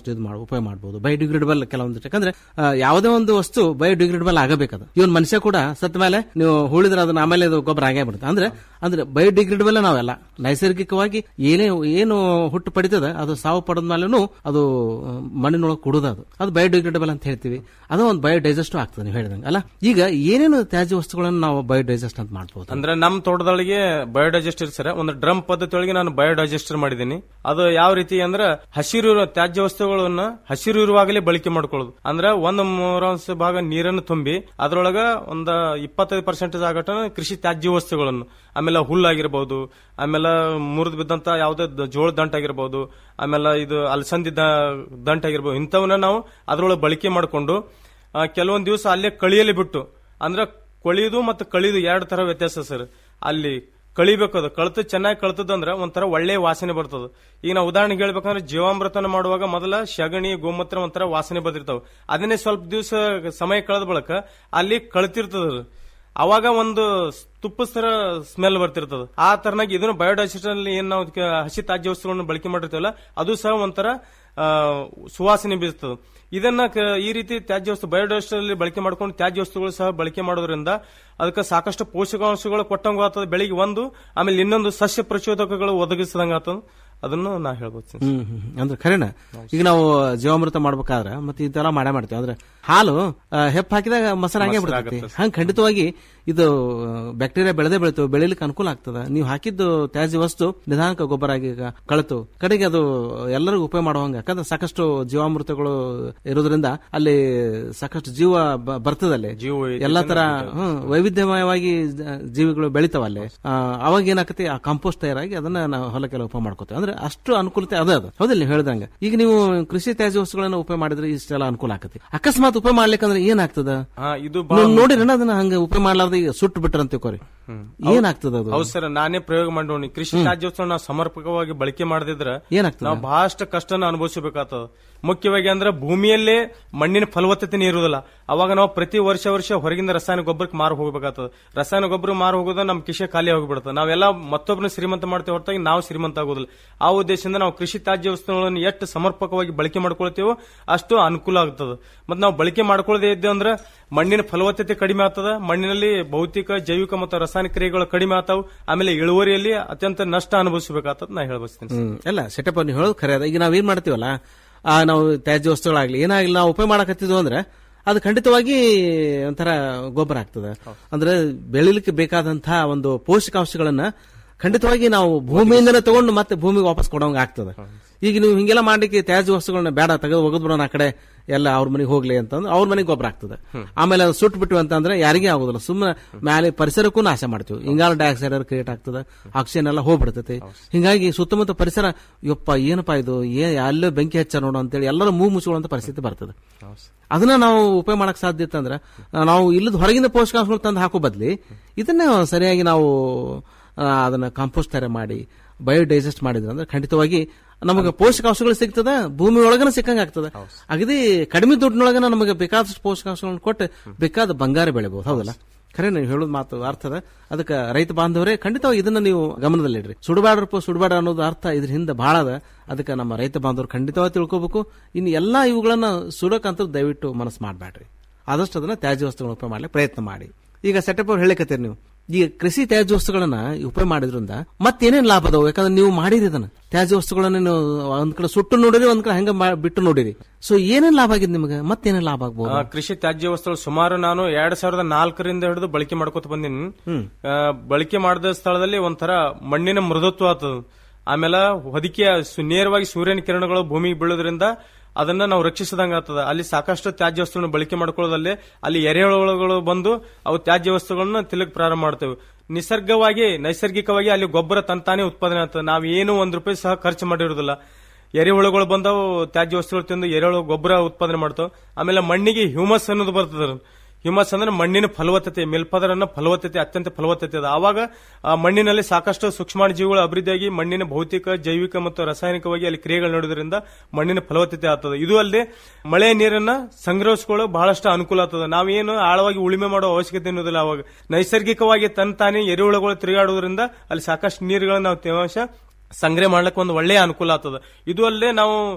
ಉಪಯೋಗ ಮಾಡಬಹುದು ಬಯೋಡಿಗ್ರೇಡಬಲ್ ಕೆಲವೊಂದು ಯಾಕಂದ್ರೆ ಆ, ಯಾವುದೇ ಒಂದು ವಸ್ತು ಬಯೋಡಿಗ್ರೇಡಬಲ್ ಆಗಬೇಕದು ಇವನ್ ಮನುಷ್ಯ ಕೂಡ ಸತ್ತ ಮೇಲೆ ನೀವು ಉಳಿದ್ರೆ ಅದನ್ನ ಆಮೇಲೆ ಅದು ಗೊಬ್ಬರ ಆಗೇ ಬಿಡುತ್ತೆ ಅಂದ್ರೆ ಅಂದ್ರೆ ಬಯೋಡಿಗ್ರೇಡಬಲ್ ನಾವೆಲ್ಲ ನೈಸರ್ಗಿಕವಾಗಿ ಏನೇ ಏನು ಹುಟ್ಟು ಪಡಿತದ ಅದು ಸಾವು ಪಡೆದ ಮೇಲೂ ಅದು ಆ, ಮಣ್ಣಿನೊಳಗೆ ಕುಡುದ ಅದು ಅದು ಬಯೋಡಿಗ್ರೇಡಬಲ್ ಅಂತ ಹೇಳ್ತೀವಿ ಅದು ಒಂದು ಬಯೋಡೈಜೆಸ್ಟ್ ಆಗ್ತದೆ ನೀವು ಹೇಳಿದಂಗೆ ಅಲ್ಲ ಈಗ ಏನೇನು ತ್ಯಾಜ್ಯ ವಸ್ತುಗಳನ್ನು ನಾವು ಬಯೋಡೈಜೆಸ್ಟ್ ಅಂತ ಮಾಡ್ಬೋದು ಅಂದ್ರೆ ನಮ್ ತೋಟದೊಳಗೆ ಬಯೋಡೈಜೆಸ್ಟರ್ ಸರ್ ಒಂದು ಡ್ರಮ್ ಪದ್ಧತಿ ಒಳಗೆ ನಾನು ಬಯೋಡೈಜೆಸ್ಟರ್ ಮಾಡಿದ್ದೀನಿ ಅದು ಯಾವ ರೀತಿ ಅಂದ್ರೆ ಹಸಿರು ಇರುವ ತ್ಯಾಜ್ಯ ವಸ್ತುಗಳನ್ನ ಹಸಿರು ಇರುವಾಗಲೇ ಬಳಕೆ ಮಾಡ್ಕೊಳ್ಳೋದು ಅಂದ್ರೆ ಒಂದು ಮೂರಾಂಶ ಭಾಗ ನೀರನ್ನು ತುಂಬಿ ಅದರೊಳಗ ಒಂದ ಇಪ್ಪತ್ತೈದು ಪರ್ಸೆಂಟೇಜ್ ಆಗಟ ಕೃಷಿ ತ್ಯಾಜ್ಯ ವಸ್ತುಗಳನ್ನು ಆಮೇಲೆ ಹುಲ್ಲಾಗಿರ್ಬಹುದು ಆಮೇಲೆ ಮುರಿದು ಬಿದ್ದಂತ ಯಾವುದೇ ದ- ಜೋಳ ದಂಟ ಆಗಿರ್ಬಹುದು ಆಮೇಲೆ ಇದು ಅಲಸಂದಿ ದ- ದಂಟ ಆಗಿರ್ಬಹುದು ಇಂಥವನ್ನ ನಾವು ಅದರೊಳಗೆ ಬಳಕೆ ಮಾಡಿಕೊಂಡು ಕೆಲವೊಂದು ದಿವಸ ಅಲ್ಲೇ ಕಳಿಯಲಿ ಬಿಟ್ಟು ಅಂದ್ರೆ ಕೊಳಿಯುದು ಮತ್ತು ಕಳಿಯುದು ಎರಡು ತರ ವ್ಯತ್ಯಾಸ ಸರ್ ಅಲ್ಲಿ ಕಳಿಬೇಕು ಅದು ಕಳ್ತು ಚೆನ್ನಾಗಿ ಕಳ್ತದಂದ್ರೆ ಒಂಥರ ಒಳ್ಳೆ ವಾಸನೆ ಬರ್ತದ ಈಗ ನಾವು ಉದಾಹರಣೆಗೆ ಹೇಳ್ಬೇಕಂದ್ರೆ ಜೀವಾಮೃತನ ಮಾಡುವಾಗ ಮೊದಲ ಶಗಣಿ ಗೋಮೂತ್ರ ಒಂಥರ ವಾಸನೆ ಬರ್ತಿರ್ತಾವ ಅದನ್ನೇ ಸ್ವಲ್ಪ ದಿವಸ ಸಮಯ ಕಳೆದ ಬಳಿಕ ಅಲ್ಲಿ ಕಳ್ತಿರ್ತದ ಅದು. ಅವಾಗ ಒಂದು ತುಪ್ಪ ತರ ಸ್ಮೆಲ್ ಬರ್ತಿರ್ತದ ಆ ತರನಾಗಿ ಇದನ್ನು ಬಯೋಡೈಸಿಟ್ ಅಲ್ಲಿ ಏನ್ ನಾವು ಕ- ಹಸಿ ತ್ಯಾಜ್ಯ ವಸ್ತುಗಳನ್ನು ಬಳಕೆ ಮಾಡಿರ್ತೀವಲ್ಲ ಅದು ಸಹ ಒಂಥರ ಆ, ಸುವಾಸನೆ ಬೀಸ್ತದೆ ಇದನ್ನ ಕ- ಈ ರೀತಿ ತ್ಯಾಜ್ಯ ವಸ್ತು ಬಯೋಡೈಸಿಟ್ ಅಲ್ಲಿ ಬಳಕೆ ಮಾಡ್ಕೊಂಡು ತ್ಯಾಜ್ಯ ವಸ್ತುಗಳು ಸಹ ಬಳಕೆ ಮಾಡೋದ್ರಿಂದ ಅದಕ್ಕೆ ಸಾಕಷ್ಟು ಪೋಷಕಾಂಶಗಳು ಕೊಟ್ಟಂಗ ಆಗ್ತದೆ ಬೆಳಿಗ್ಗೆ ಒಂದು ಆಮೇಲೆ ಇನ್ನೊಂದು ಸಸ್ಯ ಪ್ರಚೋದಕಗಳು ಒದಗಿಸಿದಂಗ ಆಗ್ತದ ಅದನ್ನು ನಾ ಹೇಳ್ಬೋದು ಸರ್. ಹ್ಮ್ ಹ್ಮ್. ಅಂದ್ರೆ ಖರೇನ ಈಗ ನಾವು ಜೀವಾಮೃತ ಮಾಡ್ಬೇಕಾದ್ರೆ ಮತ್ತೆ ಇದೆಲ್ಲ ಮಾಡೇ ಮಾಡ್ತೀವಿ ಅಂದ್ರೆ ಹಾಲು ಆ, ಹೆಪ್ಪ ಹಾಕಿದಾಗ ಮೊಸರು ಹಂಗೆ ಮೊಸರು ಬಿಡ್ತೈತಿ ಆಗುತ್ತೆ. ಹಂಗೆ ಖಂಡಿತವಾಗಿ ಇದು ಬ್ಯಾಕ್ಟೀರಿಯಾ ಬೆಳೆದೇ ಬೆಳಿತು ಬೆಳಿಲಿಕ್ಕೆ ಅನುಕೂಲ ಆಗ್ತದ ನೀವು ಹಾಕಿದ್ದು ತ್ಯಾಜ್ಯ ವಸ್ತು ನಿಧಾನಕ ಗೊಬ್ಬರ ಆಗಿ ಈಗ ಕಳತು ಕಡೆಗೆ ಅದು ಎಲ್ಲರಿಗೂ ಉಪಯೋಗ ಮಾಡುವಂಗ ಯಾಕಂದ್ರೆ ಸಾಕಷ್ಟು ಜೀವಾಮೃತಗಳು ಇರೋದ್ರಿಂದ ಅಲ್ಲಿ ಸಾಕಷ್ಟು ಜೀವ ಬ- ಬರ್ತದಲ್ಲಿ ಜೀವ ವೈವಿಧ್ಯತೆ ಎಲ್ಲಾ ತರ ಬರ್ತದೆ. ಹ್ಮ್, ವೈವಿಧ್ಯಮಯವಾಗಿ ಜ- ಜೀವಿಗಳು ಬೆಳಿತಾವ ಅಲ್ಲಿ ಆ, ಅವಾಗ ಏನಾಕತಿ ಆ ಕಾಂಪೋಸ್ಟ್ ತಯಾರಾಗಿ ಅದನ್ನ ನಾವು ಹೊಲಕ್ಕೆಲ್ಲ ಉಪಯೋಗ ಮಾಡ್ಕೋತೇವೆ ಅಂದ್ರೆ ಅಷ್ಟು ಅನುಕೂಲತೆ ಅದ ಅದು ಹೌದಿಲ್ಲ ನೀವು ಹೇಳ್ದಂಗ ಈಗ ನೀವು ಕೃಷಿ ತ್ಯಾಜ್ಯ ವಸ್ತುಗಳನ್ನ ಉಪಯೋಗ ಮಾಡಿದ್ರೆ ಇಷ್ಟೆಲ್ಲ ಅನುಕೂಲ ಆಕತಿ ಅಕಸ್ಮಾತ್ ಉಪಯೋಗ ಮಾಡ್ಲಿಕ್ಕಂದ್ರೆ ಏನಾಗ್ತದ ಹಾ, ಇದು ನೀವು ನೋಡಿರಣ್ಣ ಅದನ್ನ ಹಂಗ ಉಪಯೋಗ ಮಾಡ್ಲಾರ್ದ ಈಗ ಸುಟ್ಟು ಬಿಟ್ರ ಅಂತ ತಿಳ್ಕೊರಿ ಏನಾಗ್ತದ ಅದು ಹೌದು ಸರ್ ನಾನೇ ಪ್ರಯೋಗ ಮಾಡೋನಿ ಕೃಷಿ ತ್ಯಾಜ್ಯೋತ್ಸವ ನಾವು ಸಮರ್ಪಕವಾಗಿ ಬಳಕೆ ಮಾಡದಿದ್ರ ಏನಾಗ್ತದ? ನಾವು ಬಹಳಷ್ಟು ಕಷ್ಟನ ಅನುಭವಿಸಬೇಕಾಗ್ತದ ಮುಖ್ಯವಾಗಿ ಅಂದ್ರೆ ಭೂಮಿಯಲ್ಲೇ ಮಣ್ಣಿನ ಫಲವತ್ತತೆ ಇರುವುದಿಲ್ಲ ಅವಾಗ ನಾವು ಪ್ರತಿ ವರ್ಷ ವರ್ಷ ಹೊರಗಿಂದ ರಾಸಾಯನಿಕ ಗೊಬ್ಬರಕ್ಕೆ ಮಾರು ಹೋಗಬೇಕಾಗ್ತದೆ ರಾಸಾಯನಿಕ ಗೊಬ್ಬರ ಮಾರು ಹೋಗೋದು ನಮ್ಮ ಕಿಶೆ ಖಾಲಿ ಹೋಗ್ಬಿಡುತ್ತೆ ನಾವೆಲ್ಲ ಮತ್ತೊಬ್ಬರನ್ನ ಶ್ರೀಮಂತ ಮಾಡ್ತೇವೆ ಹೊರತಾಗಿ ನಾವು ಶ್ರೀಮಂತ ಆಗೋದಿಲ್ಲ ಆ ಉದ್ದೇಶದಿಂದ ನಾವು ಕೃಷಿ ತ್ಯಾಜ್ಯ ವಸ್ತುಗಳನ್ನು ಎಷ್ಟು ಸಮರ್ಪಕವಾಗಿ ಬಳಕೆ ಮಾಡ್ಕೊಳ್ತೇವೋ ಅಷ್ಟು ಅನುಕೂಲ ಆಗ್ತದೆ ಮತ್ತೆ ನಾವು ಬಳಕೆ ಮಾಡ್ಕೊಳ್ಳದೆ ಇದ್ದೇವೆ ಅಂದ್ರೆ ಮಣ್ಣಿನ ಫಲವತ್ತತೆ ಕಡಿಮೆ ಆಗ್ತದ ಮಣ್ಣಿನಲ್ಲಿ ಭೌತಿಕ ಜೈವಿಕ ಮತ್ತು ರಾಸಾಯನಿಕ ಕ್ರಿಯೆಗಳು ಕಡಿಮೆ ಆಗ್ತಾವ ಆಮೇಲೆ ಇಳುವರಿಯಲ್ಲಿ ಅತ್ಯಂತ ನಷ್ಟ ಅನುಭವಿಸಬೇಕಾಗ್ತದೆ ನಾ ಹೇಳ್ಬಸ್ತೀನಿ ಹ್ಮ್ ಎಲ್ಲ ಸೆಟಪ್ ನೀವು ಹೇಳೋದು ಖರೆ ಅದ ಈಗ ನಾವೇನ್ ಮಾಡ್ತೀವಲ್ಲ ಆ ನಾವು ತ್ಯಾಜ್ಯ ವಸ್ತುಗಳಾಗ್ಲಿ ಏನಾಗ್ಲಿ ನಾವು ಉಪಯೋಗ ಮಾಡಕತ್ತಿದ್ವು ಅಂದ್ರೆ ಅದು ಖಂಡಿತವಾಗಿ ಒಂಥರ ಗೊಬ್ಬರ ಆಗ್ತದೆ ಅಂದ್ರೆ ಬೆಳಿಲಿಕ್ಕೆ ಬೇಕಾದಂತಹ ಒಂದು ಪೋಷಕಾಂಶಗಳನ್ನ ಖಂಡಿತವಾಗಿ ನಾವು ಭೂಮಿಯಿಂದನೇ ತಗೊಂಡು ಮತ್ತೆ ಭೂಮಿಗೆ ವಾಪಸ್ ಕೊಡೋಂಗ ಆಗ್ತದೆ ಈಗ ನೀವು ಹಿಂಗೆಲ್ಲ ಮಾಡ್ಲಿಕ್ಕೆ ತ್ಯಾಜ್ಯ ವಸ್ತುಗಳನ್ನ ಬೇಡ ತೆಗೆದು ಒಗದ್ ಬಿಡೋಣ ಆ ಕಡೆ ಎಲ್ಲ ಅವ್ರ ಮನೆಗೆ ಹೋಗ್ಲಿ ಅಂತಂದ್ರೆ ಅವ್ರ ಮನೆಗೆ ಗೊಬ್ಬರ ಆಗ್ತದೆ ಆಮೇಲೆ ಅದು ಸುಟ್ಟು ಬಿಟ್ಟು ಅಂತಂದ್ರೆ ಯಾರಿಗೂ ಆಗೋದಿಲ್ಲ ಸುಮ್ಮನೆ ಮೇಲೆ ಪರಿಸರಕ್ಕೂ ನಾಶ ಮಾಡ್ತೀವಿ ಇಂಗಾಲ ಡೈಆಕ್ಸೈಡ್ ಕ್ರಿಯೇಟ್ ಆಗ್ತದೆ ಆಕ್ಸಿಜನ್ ಎಲ್ಲ ಹೋಗ್ಬಿಡ್ತೈತಿ ಹಿಂಗಾಗಿ ಸುತ್ತಮುತ್ತ ಪರಿಸರ ಯಪ್ಪ ಏನಪ್ಪಾ ಇದು ಏ ಅಲ್ಲೇ ಬೆಂಕಿ ಹಚ್ಚ ನೋಡು ಅಂತೇಳಿ ಎಲ್ಲರೂ ಮೂಗು ಮುಚ್ಕೊಳ್ಳುವಂತ ಪರಿಸ್ಥಿತಿ ಬರ್ತದೆ ಅದನ್ನ ನಾವು ಉಪಯೋಗ ಮಾಡಕ್ ಸಾಧ್ಯ ಇತ್ತು ಅಂದ್ರೆ ಆ, ನಾವು ಇಲ್ಲದ ಹೊರಗಿನ ಪೋಷಕಾಂಶಗಳು ತಂದು ಹಾಕೋ ಬದ್ಲಿ ಇದನ್ನ ಸರಿಯಾಗಿ ನಾವು ಆ, ಅದನ್ನ ಕಾಂಪೋಸ್ಟ್ ತರ ಮಾಡಿ ಬಯೋಡೈಜೆಸ್ಟ್ ಮಾಡಿದ್ರೆ ಅಂದ್ರೆ ಖಂಡಿತವಾಗಿ ನಮಗೆ ಪೋಷಕಾಂಶಗಳು ಸಿಗ್ತದ ಭೂಮಿ ಒಳಗನ ಸಿಕ್ಕಂಗ ಆಗ್ತದ ಅಗದಿ ಕಡಿಮೆ ದುಡ್ಡಿನೊಳಗನ ನಮಗೆ ಬೇಕಾದಷ್ಟು ಪೋಷಕಾಂಶಗಳನ್ನು ಕೊಟ್ಟು ಬೇಕಾದ ಬಂಗಾರ ಬೆಳಿಬಹುದು ಹೌದಲ್ಲ ಖರೆ ನೀವು ಹೇಳೋದು ಮಾತು ಅರ್ಥದ ಅದಕ್ಕೆ ರೈತ ಬಾಂಧವರೇ ಖಂಡಿತವಾಗಿ ಇದನ್ನ ನೀವು ಗಮನದಲ್ಲಿಡ್ರಿ ಸುಡಬಾಡ್ರಪ್ಪ ಸುಡಬೇಡ ಅನ್ನೋದು ಅರ್ಥ ಇದ್ರ ಹಿಂದೆ ಬಹಳ ಅದ ಅದಕ್ಕೆ ನಮ್ಮ ರೈತ ಬಾಂಧವರು ಖಂಡಿತವಾಗಿ ತಿಳ್ಕೊಬೇಕು ಇನ್ನು ಎಲ್ಲಾ ಇವುಗಳನ್ನ ಸುಡಕಂತ ದಯವಿಟ್ಟು ಮನಸ್ಸು ಮಾಡಬೇಡ್ರಿ ಆದಷ್ಟು ಅದನ್ನ ತ್ಯಾಜ್ಯ ವಸ್ತುಗಳನ್ನ ಉಪಯೋಗ ಮಾಡ್ಲಿಕ್ಕೆ ಪ್ರಯತ್ನ ಮಾಡಿ ಈಗ ಸೆಟಪ್ ಅವ್ರು ಹೇಳಿಕತ್ತೀರಿ ನೀವು ಈಗ ಕೃಷಿ ತ್ಯಾಜ್ಯ ವಸ್ತುಗಳನ್ನ ಉಪಯೋಗ ಮಾಡಿದ್ರಿಂದ ಮತ್ತೇನೇನ್ ಲಾಭ ಅದಾವ ಯಾಕಂದ್ರೆ ನೀವು ಮಾಡಿರಿ ಇದನ್ನ ತ್ಯಾಜ್ಯ ವಸ್ತುಗಳನ್ನ ನೀವು ಒಂದ್ ಕಡೆ ಸುಟ್ಟು ನೋಡಿರಿ ಒಂದ್ ಕಡೆ ಹಂಗ ಮಾ- ಬಿಟ್ಟು ನೋಡಿರಿ ಸೊ ಏನೇನ್ ಲಾಭ ಆಗಿದೆ ನಿಮಗೆ ಮತ್ತೇನೇನ್ ಲಾಭ ಆಗ್ಬೋದು ಆ, ಕೃಷಿ ತ್ಯಾಜ್ಯ ವಸ್ತುಗಳು ಸುಮಾರು ನಾನು ಎರಡ್ ಸಾವಿರದ ನಾಲ್ಕರಿಂದ ಹಿಡಿದು ಬಳಕೆ ಮಾಡ್ಕೊತ ಬಂದೀನಿ ಆ, ಬಳಕೆ ಮಾಡಿದ ಸ್ಥಳದಲ್ಲಿ ಒಂಥರ ಮಣ್ಣಿನ ಮೃದುತ್ವ ಆಗ್ತದ ಆಮೇಲೆ ಹೊದಿಕೆ ಸು- ನೇರವಾಗಿ ಸೂರ್ಯನ ಕಿರಣಗಳು ಭೂಮಿಗೆ ಬೀಳೋದ್ರಿಂದ ಅದನ್ನ ನಾವು ರಕ್ಷಿಸಿದಂಗ ಆಗ್ತದ ಅಲ್ಲಿ ಸಾಕಷ್ಟು ತ್ಯಾಜ್ಯ ವಸ್ತುಗಳನ್ನು ಬಳಕೆ ಮಾಡ್ಕೊಳ್ಳೋದಲ್ಲಿ ಅಲ್ಲಿ ಎರೆಹುಳುಗಳು ಬಂದು ಅವು ತ್ಯಾಜ್ಯ ವಸ್ತುಗಳನ್ನ ತಿಲಕ್ ಪ್ರಾರಂಭ ಮಾಡ್ತೇವೆ ನಿಸರ್ಗವಾಗಿ ನೈಸರ್ಗಿಕವಾಗಿ ಅಲ್ಲಿ ಗೊಬ್ಬರ ತಂತಾನೆ ಉತ್ಪಾದನೆ ಆಗ್ತದೆ ನಾವು ಏನು ಒಂದ್ ರೂಪಾಯಿ ಸಹ ಖರ್ಚು ಮಾಡಿರೋದಿಲ್ಲ ಎರೆಹುಳುಗಳು ಬಂದವು ತ್ಯಾಜ್ಯ ವಸ್ತುಗಳು ತಿಂದು ಎರೆಹುಳು ಗೊಬ್ಬರ ಉತ್ಪಾದನೆ ಮಾಡ್ತಾವ ಆಮೇಲೆ ಮಣ್ಣಿಗೆ ಹ್ಯೂಮಸ್ ಅನ್ನೋದು ಬರ್ತದ ಹ್ಯೂಮಸ್ ಅಂದ್ರೆ ಮಣ್ಣಿನ ಫಲವತ್ತತೆ ಮೇಲ್ಪದರನ್ನ ಫಲವತ್ತತೆ ಅತ್ಯಂತ ಫಲವತ್ತತೆ ಅದ ಆವಾಗ ಆ ಮಣ್ಣಿನಲ್ಲಿ ಸಾಕಷ್ಟು ಸೂಕ್ಷ್ಮಾಣು ಜೀವಿಗಳು ಅಭಿವೃದ್ಧಿಯಾಗಿ ಮಣ್ಣಿನ ಭೌತಿಕ ಜೈವಿಕ ಮತ್ತು ರಾಸಾಯನಿಕವಾಗಿ ಅಲ್ಲಿ ಕ್ರಿಯೆಗಳು ನಡೆಯೋದ್ರಿಂದ ಮಣ್ಣಿನ ಫಲವತ್ತತೆ ಆಗ್ತದೆ ಇದು ಅಲ್ಲದೆ ಮಳೆ ನೀರನ್ನ ಸಂಗ್ರಹಿಸಿಕೊಳ್ಳೋ ಬಹಳಷ್ಟು ಅನುಕೂಲ ಆಗ್ತದೆ ನಾವೇನು ಆಳವಾಗಿ ಉಳಿಮೆ ಮಾಡೋ ಅವಶ್ಯಕತೆ ಅನ್ನೋದಿಲ್ಲ ಅವಾಗ ನೈಸರ್ಗಿಕವಾಗಿ ತನ್ನ ತಾನೇ ಎರೆಹುಳುಗಳು ತಿರುಗಾಡುವುದರಿಂದ ಅಲ್ಲಿ ಸಾಕಷ್ಟು ನೀರುಗಳನ್ನ ನಾವು ತೇವಾಂಶ ಸಂಗ್ರಹ ಮಾಡ್ಲಿಕ್ಕೆ ಒಂದು ಒಳ್ಳೆಯ ಅನುಕೂಲ ಆಗ್ತದೆ ಇದು ಅಲ್ಲದೆ ನಾವು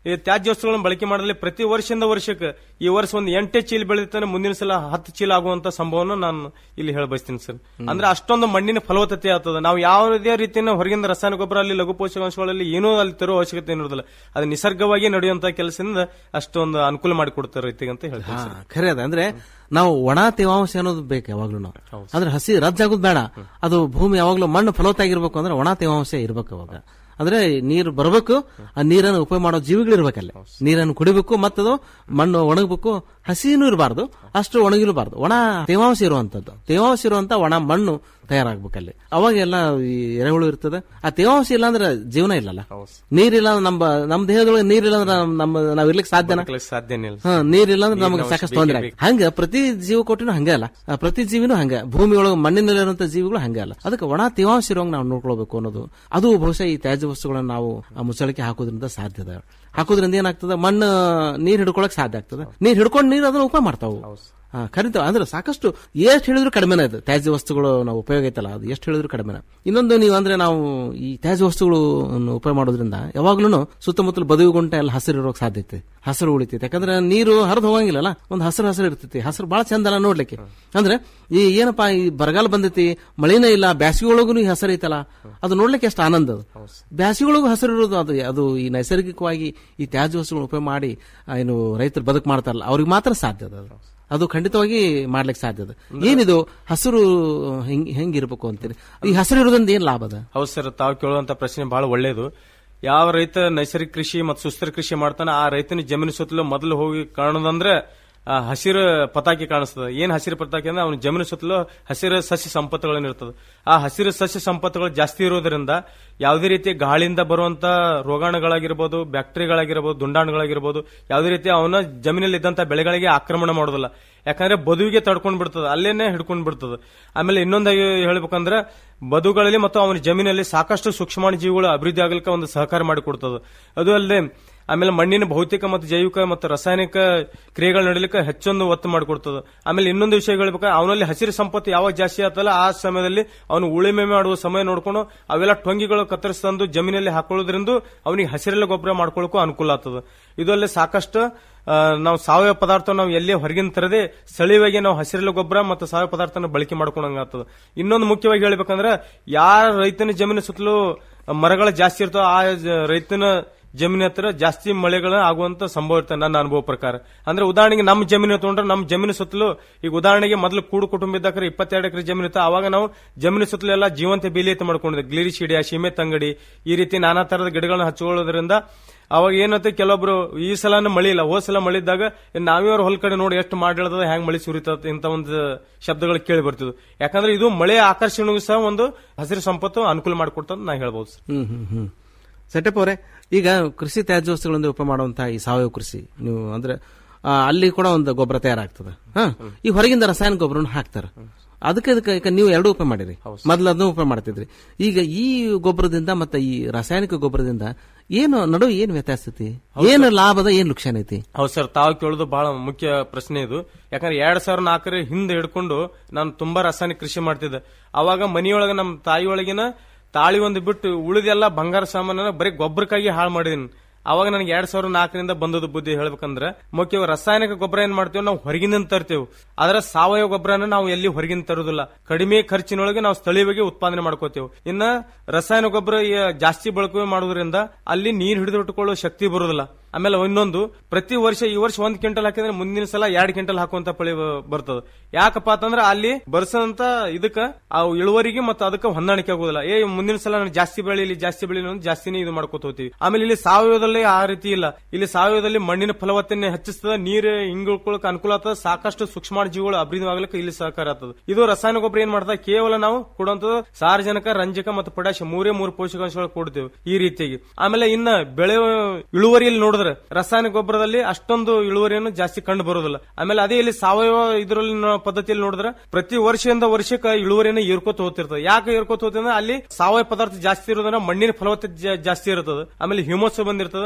ಈ ತ್ಯಾಜ್ಯ ವಸ್ತುಗಳನ್ನು ಬಳಕೆ ಮಾಡಲಿ ಪ್ರತಿ ವರ್ಷದಿಂದ ವರ್ಷಕ್ಕೆ ಈ ವರ್ಷ ಒಂದು ಎಂಟೇ ಚೀಲ ಬೆಳೆದಿರ್ತಾನೆ ಮುಂದಿನ ಸಲ ಹತ್ತು ಚೀಲ ಆಗುವಂತ ಸಂಭವನ ನಾನು ಇಲ್ಲಿ ಹೇಳ ಬಯಸ್ತೀನಿ ಸರ್ ಅಂದ್ರೆ ಅಷ್ಟೊಂದು ಮಣ್ಣಿನ ಫಲವತ್ತತೆ ಆಗ್ತದೆ ನಾವು ಯಾವುದೇ ರೀತಿಯ ಹೊರಗಿಂದ ರಾಸಾಯನಿಕ ಗೊಬ್ಬರ ಅಲ್ಲಿ ಲಘು ಪೋಷಕಾಂಶಗಳಲ್ಲಿ ಏನೂ ಅಲ್ಲಿ ತರೋ ಅವಶ್ಯಕತೆ ಇರೋದಿಲ್ಲ ಅದು ನಿಸರ್ಗವಾಗಿ ನಡೆಯುವಂತ ಕೆಲಸದಿಂದ ಅಷ್ಟೊಂದು ಅನುಕೂಲ ಮಾಡಿಕೊಡ್ತಾರೆ ರೈತಿಗೆ ಅಂತ ಹೇಳ್ತೀನಿ ಸರ್. ಹಾ, ಖರೆ ಅದ ಅಂದ್ರೆ ನಾವು ಒಣ ತೇವಾಂಶ ಅನ್ನೋದು ಬೇಕು ಯಾವಾಗ್ಲೂ ನಾವು ಅಂದ್ರೆ ಹಸಿ ರಜ್ಜಾಗೋದು ಬೇಡ ಅದು ಭೂಮಿ ಯಾವಾಗ್ಲೂ ಮಣ್ಣು ಫಲವತ್ತಾಗಿರ್ಬೇಕು ಅಂದ್ರೆ ಒಣ ತೇವಾಂಶ ಇರ್ಬೇಕು ಅವಾಗ ಅಂದ್ರೆ ನೀರು ಬರಬೇಕು ಆ ನೀರನ್ನು ಉಪಯೋಗ ಮಾಡೋ ಜೀವಿಗಳು ಇರ್ಬೇಕಲ್ಲಿ ನೀರನ್ನು ಕುಡಿಬೇಕು ಮತ್ತದು ಮಣ್ಣು ಒಣಗಬೇಕು ಹಸಿನೂ ಇರಬಾರ್ದು ಅಷ್ಟು ಒಣಗಿರಬಾರ್ದು ಒಣ ತೇವಾಂಶ ಇರುವಂತದ್ದು ತೇವಾಂಶ ಇರುವಂತ ಒಣ ಮಣ್ಣು ತಯಾರಾಗ್ಬೇಕಲ್ಲಿ ಅವಾಗ ಎಲ್ಲ ಈ ಎರೆಹುಳು ಇರ್ತದೆ ಆ ತೇವಾಂಶ ಇಲ್ಲ ಅಂದ್ರೆ ಜೀವನ ಇಲ್ಲಲ್ಲ ನೀರಿಲ್ಲ ಅಂದ್ರೆ ನಮ್ಮ ನಮ್ಮ ದೇಹದೊಳಗೆ ನೀರಿಲ್ಲ ಅಂದ್ರೆ ನಮ್ಮ- ನಮ್ಮ ನಾವ್ ಇರ್ಲಿಕ್ಕೆ ಸಾಧ್ಯನಾ ಬದುಕಲಿಕ್ಕೆ ಸಾಧ್ಯನೇ ಇಲ್ಲ ಹಾ ನೀರಿಲ್ಲ ಅಂದ್ರೆ ನಮಗೆ ನೀರಿನ ಸಾಕಷ್ಟು ಅವಶ್ಯ ತೊಂದರೆ ಬೇಕೇ ಆಗುತ್ತೆ ಹಂಗ ಪ್ರತಿ ಜೀವಕೋಟಿನೂ ಹಂಗೆ ಅಲ್ಲ ಆ ಪ್ರತಿ ಜೀವಿನೂ ಹಂಗ ಭೂಮಿ ಒಳಗೆ ಮಣ್ಣಿನಲ್ಲಿರುವಂತ ಜೀವಿಗಳು ಹಂಗೆ ಅಲ್ಲ ಅದಕ್ಕೆ ಒಣ ತೇವಾಂಶ ಇರೋಂಗ್ ನಾವು ನೋಡ್ಕೊಳ್ಬೇಕು ಅನ್ನೋದು ಅದು ಬಹುಶಃ ಈ ತ್ಯಾಜ್ಯ ವಸ್ತುಗಳನ್ನ ನಾವು ಆ ಮುಚ್ಚಳಿಕೆ ಹಾಕೋದ್ರಿಂದ ಸಾಧ್ಯ ಇದೆ ಹಾಕೋದ್ರಿಂದ ಏನಾಗ್ತದೆ ಮಣ್ಣು ನೀರ್ ಹಿಡ್ಕೊಳಕ್ ಸಾಧ್ಯ ಆಗ್ತದೆ ನೀರ್ ಹಿಡ್ಕೊಂಡು ನೀರು ಅದನ್ನ ಉಪಯೋಗ ಮಾಡ್ತಾವು ಹಾ ಕರಿತಾವ ಅಂದ್ರೆ ಸಾಕಷ್ಟು ಎಷ್ಟು ಹೇಳಿದ್ರು ಕಡಿಮೆನೇ ಇದೆ ತ್ಯಾಜ್ಯ ವಸ್ತುಗಳು ನಾವು ಉಪಯೋಗ ಐತಲ್ಲ ಅದು ಎಷ್ಟು ಹೇಳಿದ್ರು ಕಡಿಮೆನೆ ಇನ್ನೊಂದು ನೀವು ಅಂದ್ರೆ ನಾವು ಈ ತ್ಯಾಜ್ಯ ವಸ್ತುಗಳು ಉಪಯೋಗ ಮಾಡೋದ್ರಿಂದ ಯಾವಾಗ್ಲೂ ಸುತ್ತಮುತ್ತಲು ಬದುವು ಗುಂಟ ಎಲ್ಲ ಹಸಿರು ಇರೋಕ್ ಸಾಧ್ಯತೆ ಹಸಿರು ಉಳಿತೈತೆ ಯಾಕಂದ್ರೆ ನೀರು ಹರಿದು ಹೋಗಂಗಿಲ್ಲಲ್ಲ ಒಂದು ಹಸಿರು ಹಸಿರು ಇರ್ತೈತಿ ಹಸಿರು ಬಹಳ ಚಂದ ಅಲ್ಲ ನೋಡ್ಲಿಕ್ಕೆ ಅಂದ್ರೆ ಈ ಏನಪ್ಪಾ ಈ ಬರಗಾಲ ಬಂದೈತಿ ಮಳಿನೇ ಇಲ್ಲ ಬ್ಯಾಸಿಗೆ ಒಳಗೂ ಈ ಹಸಿರು ಐತಲ್ಲ ಅದು ನೋಡ್ಲಿಕ್ಕೆ ಎಷ್ಟು ಆನಂದ ಅದು ಬ್ಯಾಸಿಗೆ ಒಳಗೂ ಹಸಿರು ಇರೋದು ಅದು ಅದು ಈ ನೈಸರ್ಗಿಕವಾಗಿ ಈ ತ್ಯಾಜ್ಯ ವಸ್ತುಗಳು ಉಪಯೋಗ ಮಾಡಿ ಆ, ಏನು ರೈತರು ಬದುಕು ಮಾಡ್ತಾರಲ್ಲ ಅವ್ರಿಗೆ ಮಾತ್ರ ಸಾಧ್ಯ ಅದು ಅದು ಖಂಡಿತವಾಗಿ ಮಾಡ್ಲಿಕ್ಕೆ ಸಾಧ್ಯ ಅದ ಏನಿದು ಹಸಿರು ಹೆಂಗ್ ಹೆಂಗಿರ್ಬೇಕು ಅಂತೀರಿ ಈ ಹಸಿರು ಇರೋದ್ರಿಂದ ಏನ್ ಲಾಭ ಅದ ಹೌದು ಸರ್ ತಾವು ಕೇಳುವಂತ ಪ್ರಶ್ನೆ ಬಹಳ ಒಳ್ಳೆಯದು ಯಾವ ರೈತ ನೈಸರ್ಗಿಕ ಕೃಷಿ ಮತ್ತು ಸುಸ್ಥಿರ ಕೃಷಿ ಮಾಡ್ತಾನೆ ಆ ರೈತನ ಜಮೀನು ಸುತ್ತಲೂ ಮೊದಲು ಹೋಗಿ ಕಾಣೋದಂದ್ರೆ ಆ ಹಸಿರು ಪತಾಕಿ ಕಾಣಿಸ್ತದೆ ಏನ್ ಹಸಿರು ಪತಾಕಿ ಅಂದ್ರೆ ಅವನ ಜಮೀನು ಸುತ್ತಲೂ ಹಸಿರು ಸಸ್ಯ ಸಂಪತ್ತುಗಳನ್ನು ಇರ್ತದೆ ಆ ಹಸಿರು ಸಸ್ಯ ಸಂಪತ್ತುಗಳು ಜಾಸ್ತಿ ಇರೋದ್ರಿಂದ ಯಾವುದೇ ರೀತಿಯ ಗಾಳಿಯಿಂದ ಬರುವಂತ ರೋಗಾಣುಗಳಾಗಿರ್ಬೋದು ಬ್ಯಾಕ್ಟೀರಿಯಾಗಳಾಗಿರ್ಬೋದು ದುಂಡಾಣುಗಳಾಗಿರ್ಬೋದು ಯಾವುದೇ ರೀತಿ ಅವನ ಜಮೀನಲ್ಲಿ ಇದ್ದಂತ ಬೆಳೆಗಳಿಗೆ ಆಕ್ರಮಣ ಮಾಡೋದಿಲ್ಲ ಯಾಕಂದ್ರೆ ಬದುವಿಗೆ ತಡ್ಕೊಂಡ್ ಬಿಡ್ತದೆ ಅಲ್ಲೇನೆ ಹಿಡ್ಕೊಂಡ್ ಬಿಡ್ತದೆ ಆಮೇಲೆ ಇನ್ನೊಂದಾಗಿ ಹೇಳ್ಬೇಕಂದ್ರೆ ಬದುಗಳಲ್ಲಿ ಮತ್ತು ಅವನ ಜಮೀನಲ್ಲಿ ಸಾಕಷ್ಟು ಸೂಕ್ಷ್ಮಾಣು ಜೀವಿಗಳು ಅಭಿವೃದ್ಧಿ ಆಗಲಿಕ್ಕೆ ಒಂದು ಸಹಕಾರ ಮಾಡಿಕೊಡ್ತದೆ ಅದು ಅಲ್ಲದೆ ಆಮೇಲೆ ಮಣ್ಣಿನ ಭೌತಿಕ ಮತ್ತು ಜೈವಿಕ ಮತ್ತು ರಾಸಾಯನಿಕ ಕ್ರಿಯೆಗಳು ನಡೀಲಿಕ್ಕೆ ಹೆಚ್ಚೊಂದು ಒತ್ತು ಮಾಡಿಕೊಡ್ತದೆ ಆಮೇಲೆ ಇನ್ನೊಂದು ವಿಷಯ ಹೇಳ್ಬೇಕಾದ್ರೆ ಅವನಲ್ಲಿ ಹಸಿರು ಸಂಪತ್ತು ಯಾವಾಗ ಜಾಸ್ತಿ ಆತಲ್ಲ ಆ ಸಮಯದಲ್ಲಿ ಅವನು ಉಳಿಮೆ ಮಾಡುವ ಸಮಯ ನೋಡ್ಕೊಂಡು ಅವೆಲ್ಲ ಟೊಂಗಿಗಳು ಕತ್ತರಿಸಿ ತಂದು ಜಮೀನಲ್ಲಿ ಹಾಕೊಳ್ಳೋದ್ರಿಂದ ಅವನಿಗೆ ಹಸಿರೆಲ್ಲ ಗೊಬ್ಬರ ಮಾಡ್ಕೊಳ್ಳೋಕ್ಕೂ ಅನುಕೂಲ ಆಗ್ತದೆ ಇದರಲ್ಲಿ ಸಾಕಷ್ಟು ಆ, ನಾವು ಸಾವಯವ ಪದಾರ್ಥ ನಾವು ಎಲ್ಲೇ ಹೊರಗಿನ ತರದೆ ಸ್ಥಳೀಯವಾಗಿ ನಾವು ಹಸಿರೆಲ್ಲ ಗೊಬ್ಬರ ಮತ್ತು ಸಾವಯವ ಪದಾರ್ಥನ ಬಳಕೆ ಮಾಡ್ಕೊಂಡಂಗಾಗ್ತದೆ ಇನ್ನೊಂದು ಮುಖ್ಯವಾಗಿ ಹೇಳ್ಬೇಕಂದ್ರೆ ಯಾರ ರೈತನ ಜಮೀನು ಸುತ್ತಲೂ ಮರಗಳು ಜಾಸ್ತಿ ಇರ್ತೋ ಆ ಜ- ರೈತನ ಜಮೀನ್ ಹತ್ರ ಜಾಸ್ತಿ ಮಳೆಗಳ ಆಗುವಂತ ಸಂಭವ ಇರ್ತದೆ ನನ್ನ ಅನುಭವ ಪ್ರಕಾರ ಅಂದ್ರೆ ಉದಾಹರಣೆಗೆ ನಮ್ಮ ಜಮೀನು ತಗೊಂಡ್ರೆ ನಮ್ಮ ಜಮೀನು ಸುತ್ತಲೂ ಈಗ ಉದಾಹರಣೆಗೆ ಮೊದಲು ಕೂಡು ಕುಟುಂಬ ಇದ್ದಾಗ ಇಪ್ಪತ್ತೆರಡು ಎಕರೆ ಜಮೀನು ಇತ್ತು ಅವಾಗ ನಾವು ಜಮೀನು ಸುತ್ತಲೂ ಎಲ್ಲ ಜೀವಂತ ಬೇಲಿಯತೆ ಮಾಡ್ಕೊಂಡಿದ್ದೆ ಗ್ಲಿರಿಶಿಡಿಯ ಸೀಮೆ ತಂಗಡಿ ಈ ರೀತಿ ನಾನಾ ತರದ ಗಿಡಗಳನ್ನ ಹಚ್ಕೊಳ್ಳೋದ್ರಿಂದ ಅವಾಗ ಏನತ್ತೆ ಕೆಲವೊಬ್ರು ಈ ಸಲನೂ ಮಳಿ ಇಲ್ಲ ಹೋದ್ ಸಲ ಮಳಿ ಇದ್ದಾಗ ನಾವ್ಯಾವ್ರ ಹೊಲ ಕಡೆ ನೋಡಿ ಎಷ್ಟು ಮಾಡಿಳದ ಹೆಂಗ್ ಮಳಿ ಸುರಿತದ ಇಂತ ಒಂದು ಶಬ್ದಗಳು ಕೇಳಿ ಬರ್ತಿದ್ವು ಯಾಕಂದ್ರೆ ಇದು ಮಳೆ ಆಕರ್ಷಣೆಗೂ ಸಹ ಒಂದು ಹಸಿರು ಸಂಪತ್ತು ಅನುಕೂಲ ಮಾಡಿಕೊಡ್ತದ ನಾ ಹೇಳ್ಬೋದು ಸರ್. ಹ್ಮ್ ಹ್ಮ್ ಹ್ಮ್ ಸೆಟಪ್ ಅವರೇ ಈಗ ಕೃಷಿ ತ್ಯಾಜ್ಯ ವಸ್ತುಗಳಿಂದ ಉಪಯೋಗ ಮಾಡುವಂತಹ ಈ ಸಾವಯವ ಕೃಷಿ ನೀವು ಅಂದ್ರೆ ಆ, ಅಲ್ಲಿ ಕೂಡ ಒಂದು ಗೊಬ್ಬರ ತಯಾರಾಗ್ತದೆ ಹಾ ಈ ಹೊರಗಿಂದ ರಾಸಾಯನಿಕ ಗೊಬ್ಬರವನ್ನು ಹಾಕ್ತಾರೆ ಅದಕ್ಕೆ ಇದಕ್ಕೆ ಈಗ ನೀವು ಎರಡು ಉಪಯೋಗ ಮಾಡಿರಿ ಮೊದಲು ಅದನ್ನ ಉಪಯೋಗ ಮಾಡ್ತಿದ್ರಿ ಈಗ ಈ ಗೊಬ್ಬರದಿಂದ ಮತ್ತೆ ಈ ರಾಸಾಯನಿಕ ಗೊಬ್ಬರದಿಂದ ಏನು ನಡುವೆ ಏನು ವ್ಯತ್ಯಾಸ ಐತಿ ಏನು ಲಾಭದ ಏನು ಲುಕ್ಷಾನ ಐತಿ ಹೌದು ಸರ್ ತಾವು ಕೇಳೋದು ಬಹಳ ಮುಖ್ಯ ಪ್ರಶ್ನೆ ಇದು ಯಾಕಂದ್ರೆ ಎರಡ್ ಸಾವಿರ ನಾಲ್ಕರ ಹಿಂದೆ ಹಿಡ್ಕೊಂಡು ನಾನು ತುಂಬಾ ರಾಸಾಯನಿಕ ಕೃಷಿ ಮಾಡ್ತಿದ್ದೆ ಅವಾಗ ಮನೆಯೊಳಗೆ ನಮ್ಮ ತಾಯಿಯೊಳಗಿನ ತಾಳಿ ಒಂದು ಬಿಟ್ಟು ಉಳಿದೆಲ್ಲ ಬಂಗಾರ ಸಾಮಾನ ಬರೀ ಗೊಬ್ಬರಕ್ಕಾಗಿ ಹಾಳು ಮಾಡಿದೀನಿ ಅವಾಗ ನನಗೆ ಎರಡ್ ಸಾವಿರದ ನಾಲ್ಕರಿಂದ ಬಂದದ ಬುದ್ಧಿ ಹೇಳ್ಬೇಕಂದ್ರೆ ಮುಖ್ಯ ರಾಸಾಯನಿಕ ಗೊಬ್ಬರ ಏನ್ ಮಾಡ್ತೇವೆ ನಾವು ಹೊರಗಿಂದ ತರ್ತೇವೆ ಆದ್ರೆ ಸಾವಯವ ಗೊಬ್ಬರನ ನಾವು ಎಲ್ಲಿ ಹೊರಗಿಂದ ತರುದಿಲ್ಲ ಕಡಿಮೆ ಖರ್ಚಿನೊಳಗೆ ನಾವು ಸ್ಥಳೀಯವಾಗಿ ಉತ್ಪಾದನೆ ಮಾಡ್ಕೋತೇವೆ ಇನ್ನ ರಾಸಾಯನಿಕ ಗೊಬ್ಬರ ಈ ಜಾಸ್ತಿ ಬಳಕೆ ಮಾಡೋದ್ರಿಂದ ಅಲ್ಲಿ ನೀರು ಹಿಡಿದಿಟ್ಟುಕೊಳ್ಳೋ ಶಕ್ತಿ ಬರುದಿಲ್ಲ ಆಮೇಲೆ ಇನ್ನೊಂದು ಪ್ರತಿ ವರ್ಷ ಈ ವರ್ಷ ಒಂದ್ ಕ್ವಿಂಟಲ್ ಹಾಕಿದ್ರೆ ಮುಂದಿನ ಸಲ ಎರಡ್ ಕ್ವಿಂಟಲ್ ಹಾಕುವಂತ ಪಳಿ ಬ- ಬರ್ತದೆ ಯಾಕಪ್ಪ ಅಂತಂದ್ರೆ ಅಲ್ಲಿ ಬರ್ಸಂತ ಇದಕ್ಕ ಆ ಇಳುವರಿಗೆ ಮತ್ತು ಅದಕ್ಕೆ ಹೊಂದಾಣಿಕೆ ಆಗುದಿಲ್ಲ ಏ ಮುಂದಿನ ಸಲ ನಾನು ಜಾಸ್ತಿ ಬೆಳಿಲಿ ಜಾಸ್ತಿ ಬೆಳಿಲಿ ಅಂತ ಜಾಸ್ತಿನೇ ಇದು ಮಾಡ್ಕೋತ ಹೋಗ್ತೀವಿ ಆಮೇಲೆ ಇಲ್ಲಿ ಸಾವಯವದಲ್ಲಿ ಆ ರೀತಿ ಇಲ್ಲ ಇಲ್ಲಿ ಸಾವಯವದಲ್ಲಿ ಮಣ್ಣಿನ ಫಲವತ್ತತೆ ಹೆಚ್ಚಿಸ್ತದ ನೀರು ಹಿಂಗುಳ್ಕೊಳಕ್ ಅನುಕೂಲ ಆಗ್ತದ ಸಾಕಷ್ಟು ಸೂಕ್ಷ್ಮಾಣು ಜೀವಿಗಳು ಅಭಿವೃದ್ಧಿ ಆಗ್ಲಿಕ್ಕೆ ಇಲ್ಲಿ ಸಹಕಾರ ಆಗ್ತದೆ ಇದು ರಾಸಾಯನಿಕ ಗೊಬ್ಬರ ಏನ್ ಮಾಡ್ತದೆ ಕೇವಲ ನಾವು ಕೊಡುವಂತದ್ದು ಸಾರಜನಕ ರಂಜಕ ಮತ್ತು ಪೊಟ್ಯಾಶಿಯಂ ಮೂರೇ ಮೂರು ಪೋಷಕಾಂಶಗಳು ಕೊಡ್ತೇವೆ ಈ ರೀತಿಯಾಗಿ ಆಮೇಲೆ ಇನ್ನ ಬೆಳೆ ಇಳುವರಿಯಲ್ಲಿ ನೋಡಿದ್ರೆ ರಾಸಾಯನಿಕ ಗೊಬ್ಬರದಲ್ಲಿ ಅಷ್ಟೊಂದು ಇಳುವರಿಯನ್ನು ಜಾಸ್ತಿ ಕಂಡು ಬರೋದಿಲ್ಲ ಆಮೇಲೆ ಅದೇ ಇಲ್ಲಿ ಸಾವಯವ ಇದರಲ್ಲಿ ನೋ- ಪದ್ಧತಿಯಲ್ಲಿ ನೋಡಿದ್ರೆ ಪ್ರತಿ ವರ್ಷದಿಂದ ವರ್ಷಕ್ಕೆ ಇಳುವರಿಯನ್ನು ಏರ್ಕೋತ ಹೋಗ್ತಿರ್ತದೆ ಯಾಕೆ ಏರ್ಕೋತ ಹೋಗ್ತದೆ ಅಲ್ಲಿ ಸಾವಯವ ಪದಾರ್ಥ ಜಾಸ್ತಿ ಇರೋದ್ರಿಂದ ಮಣ್ಣಿನ ಫಲವತ್ತತೆ ಜಾ- ಜಾಸ್ತಿ ಇರ್ತದೆ ಆಮೇಲೆ ಹ್ಯೂಮಸ್ ಬಂದಿರ್ತದೆ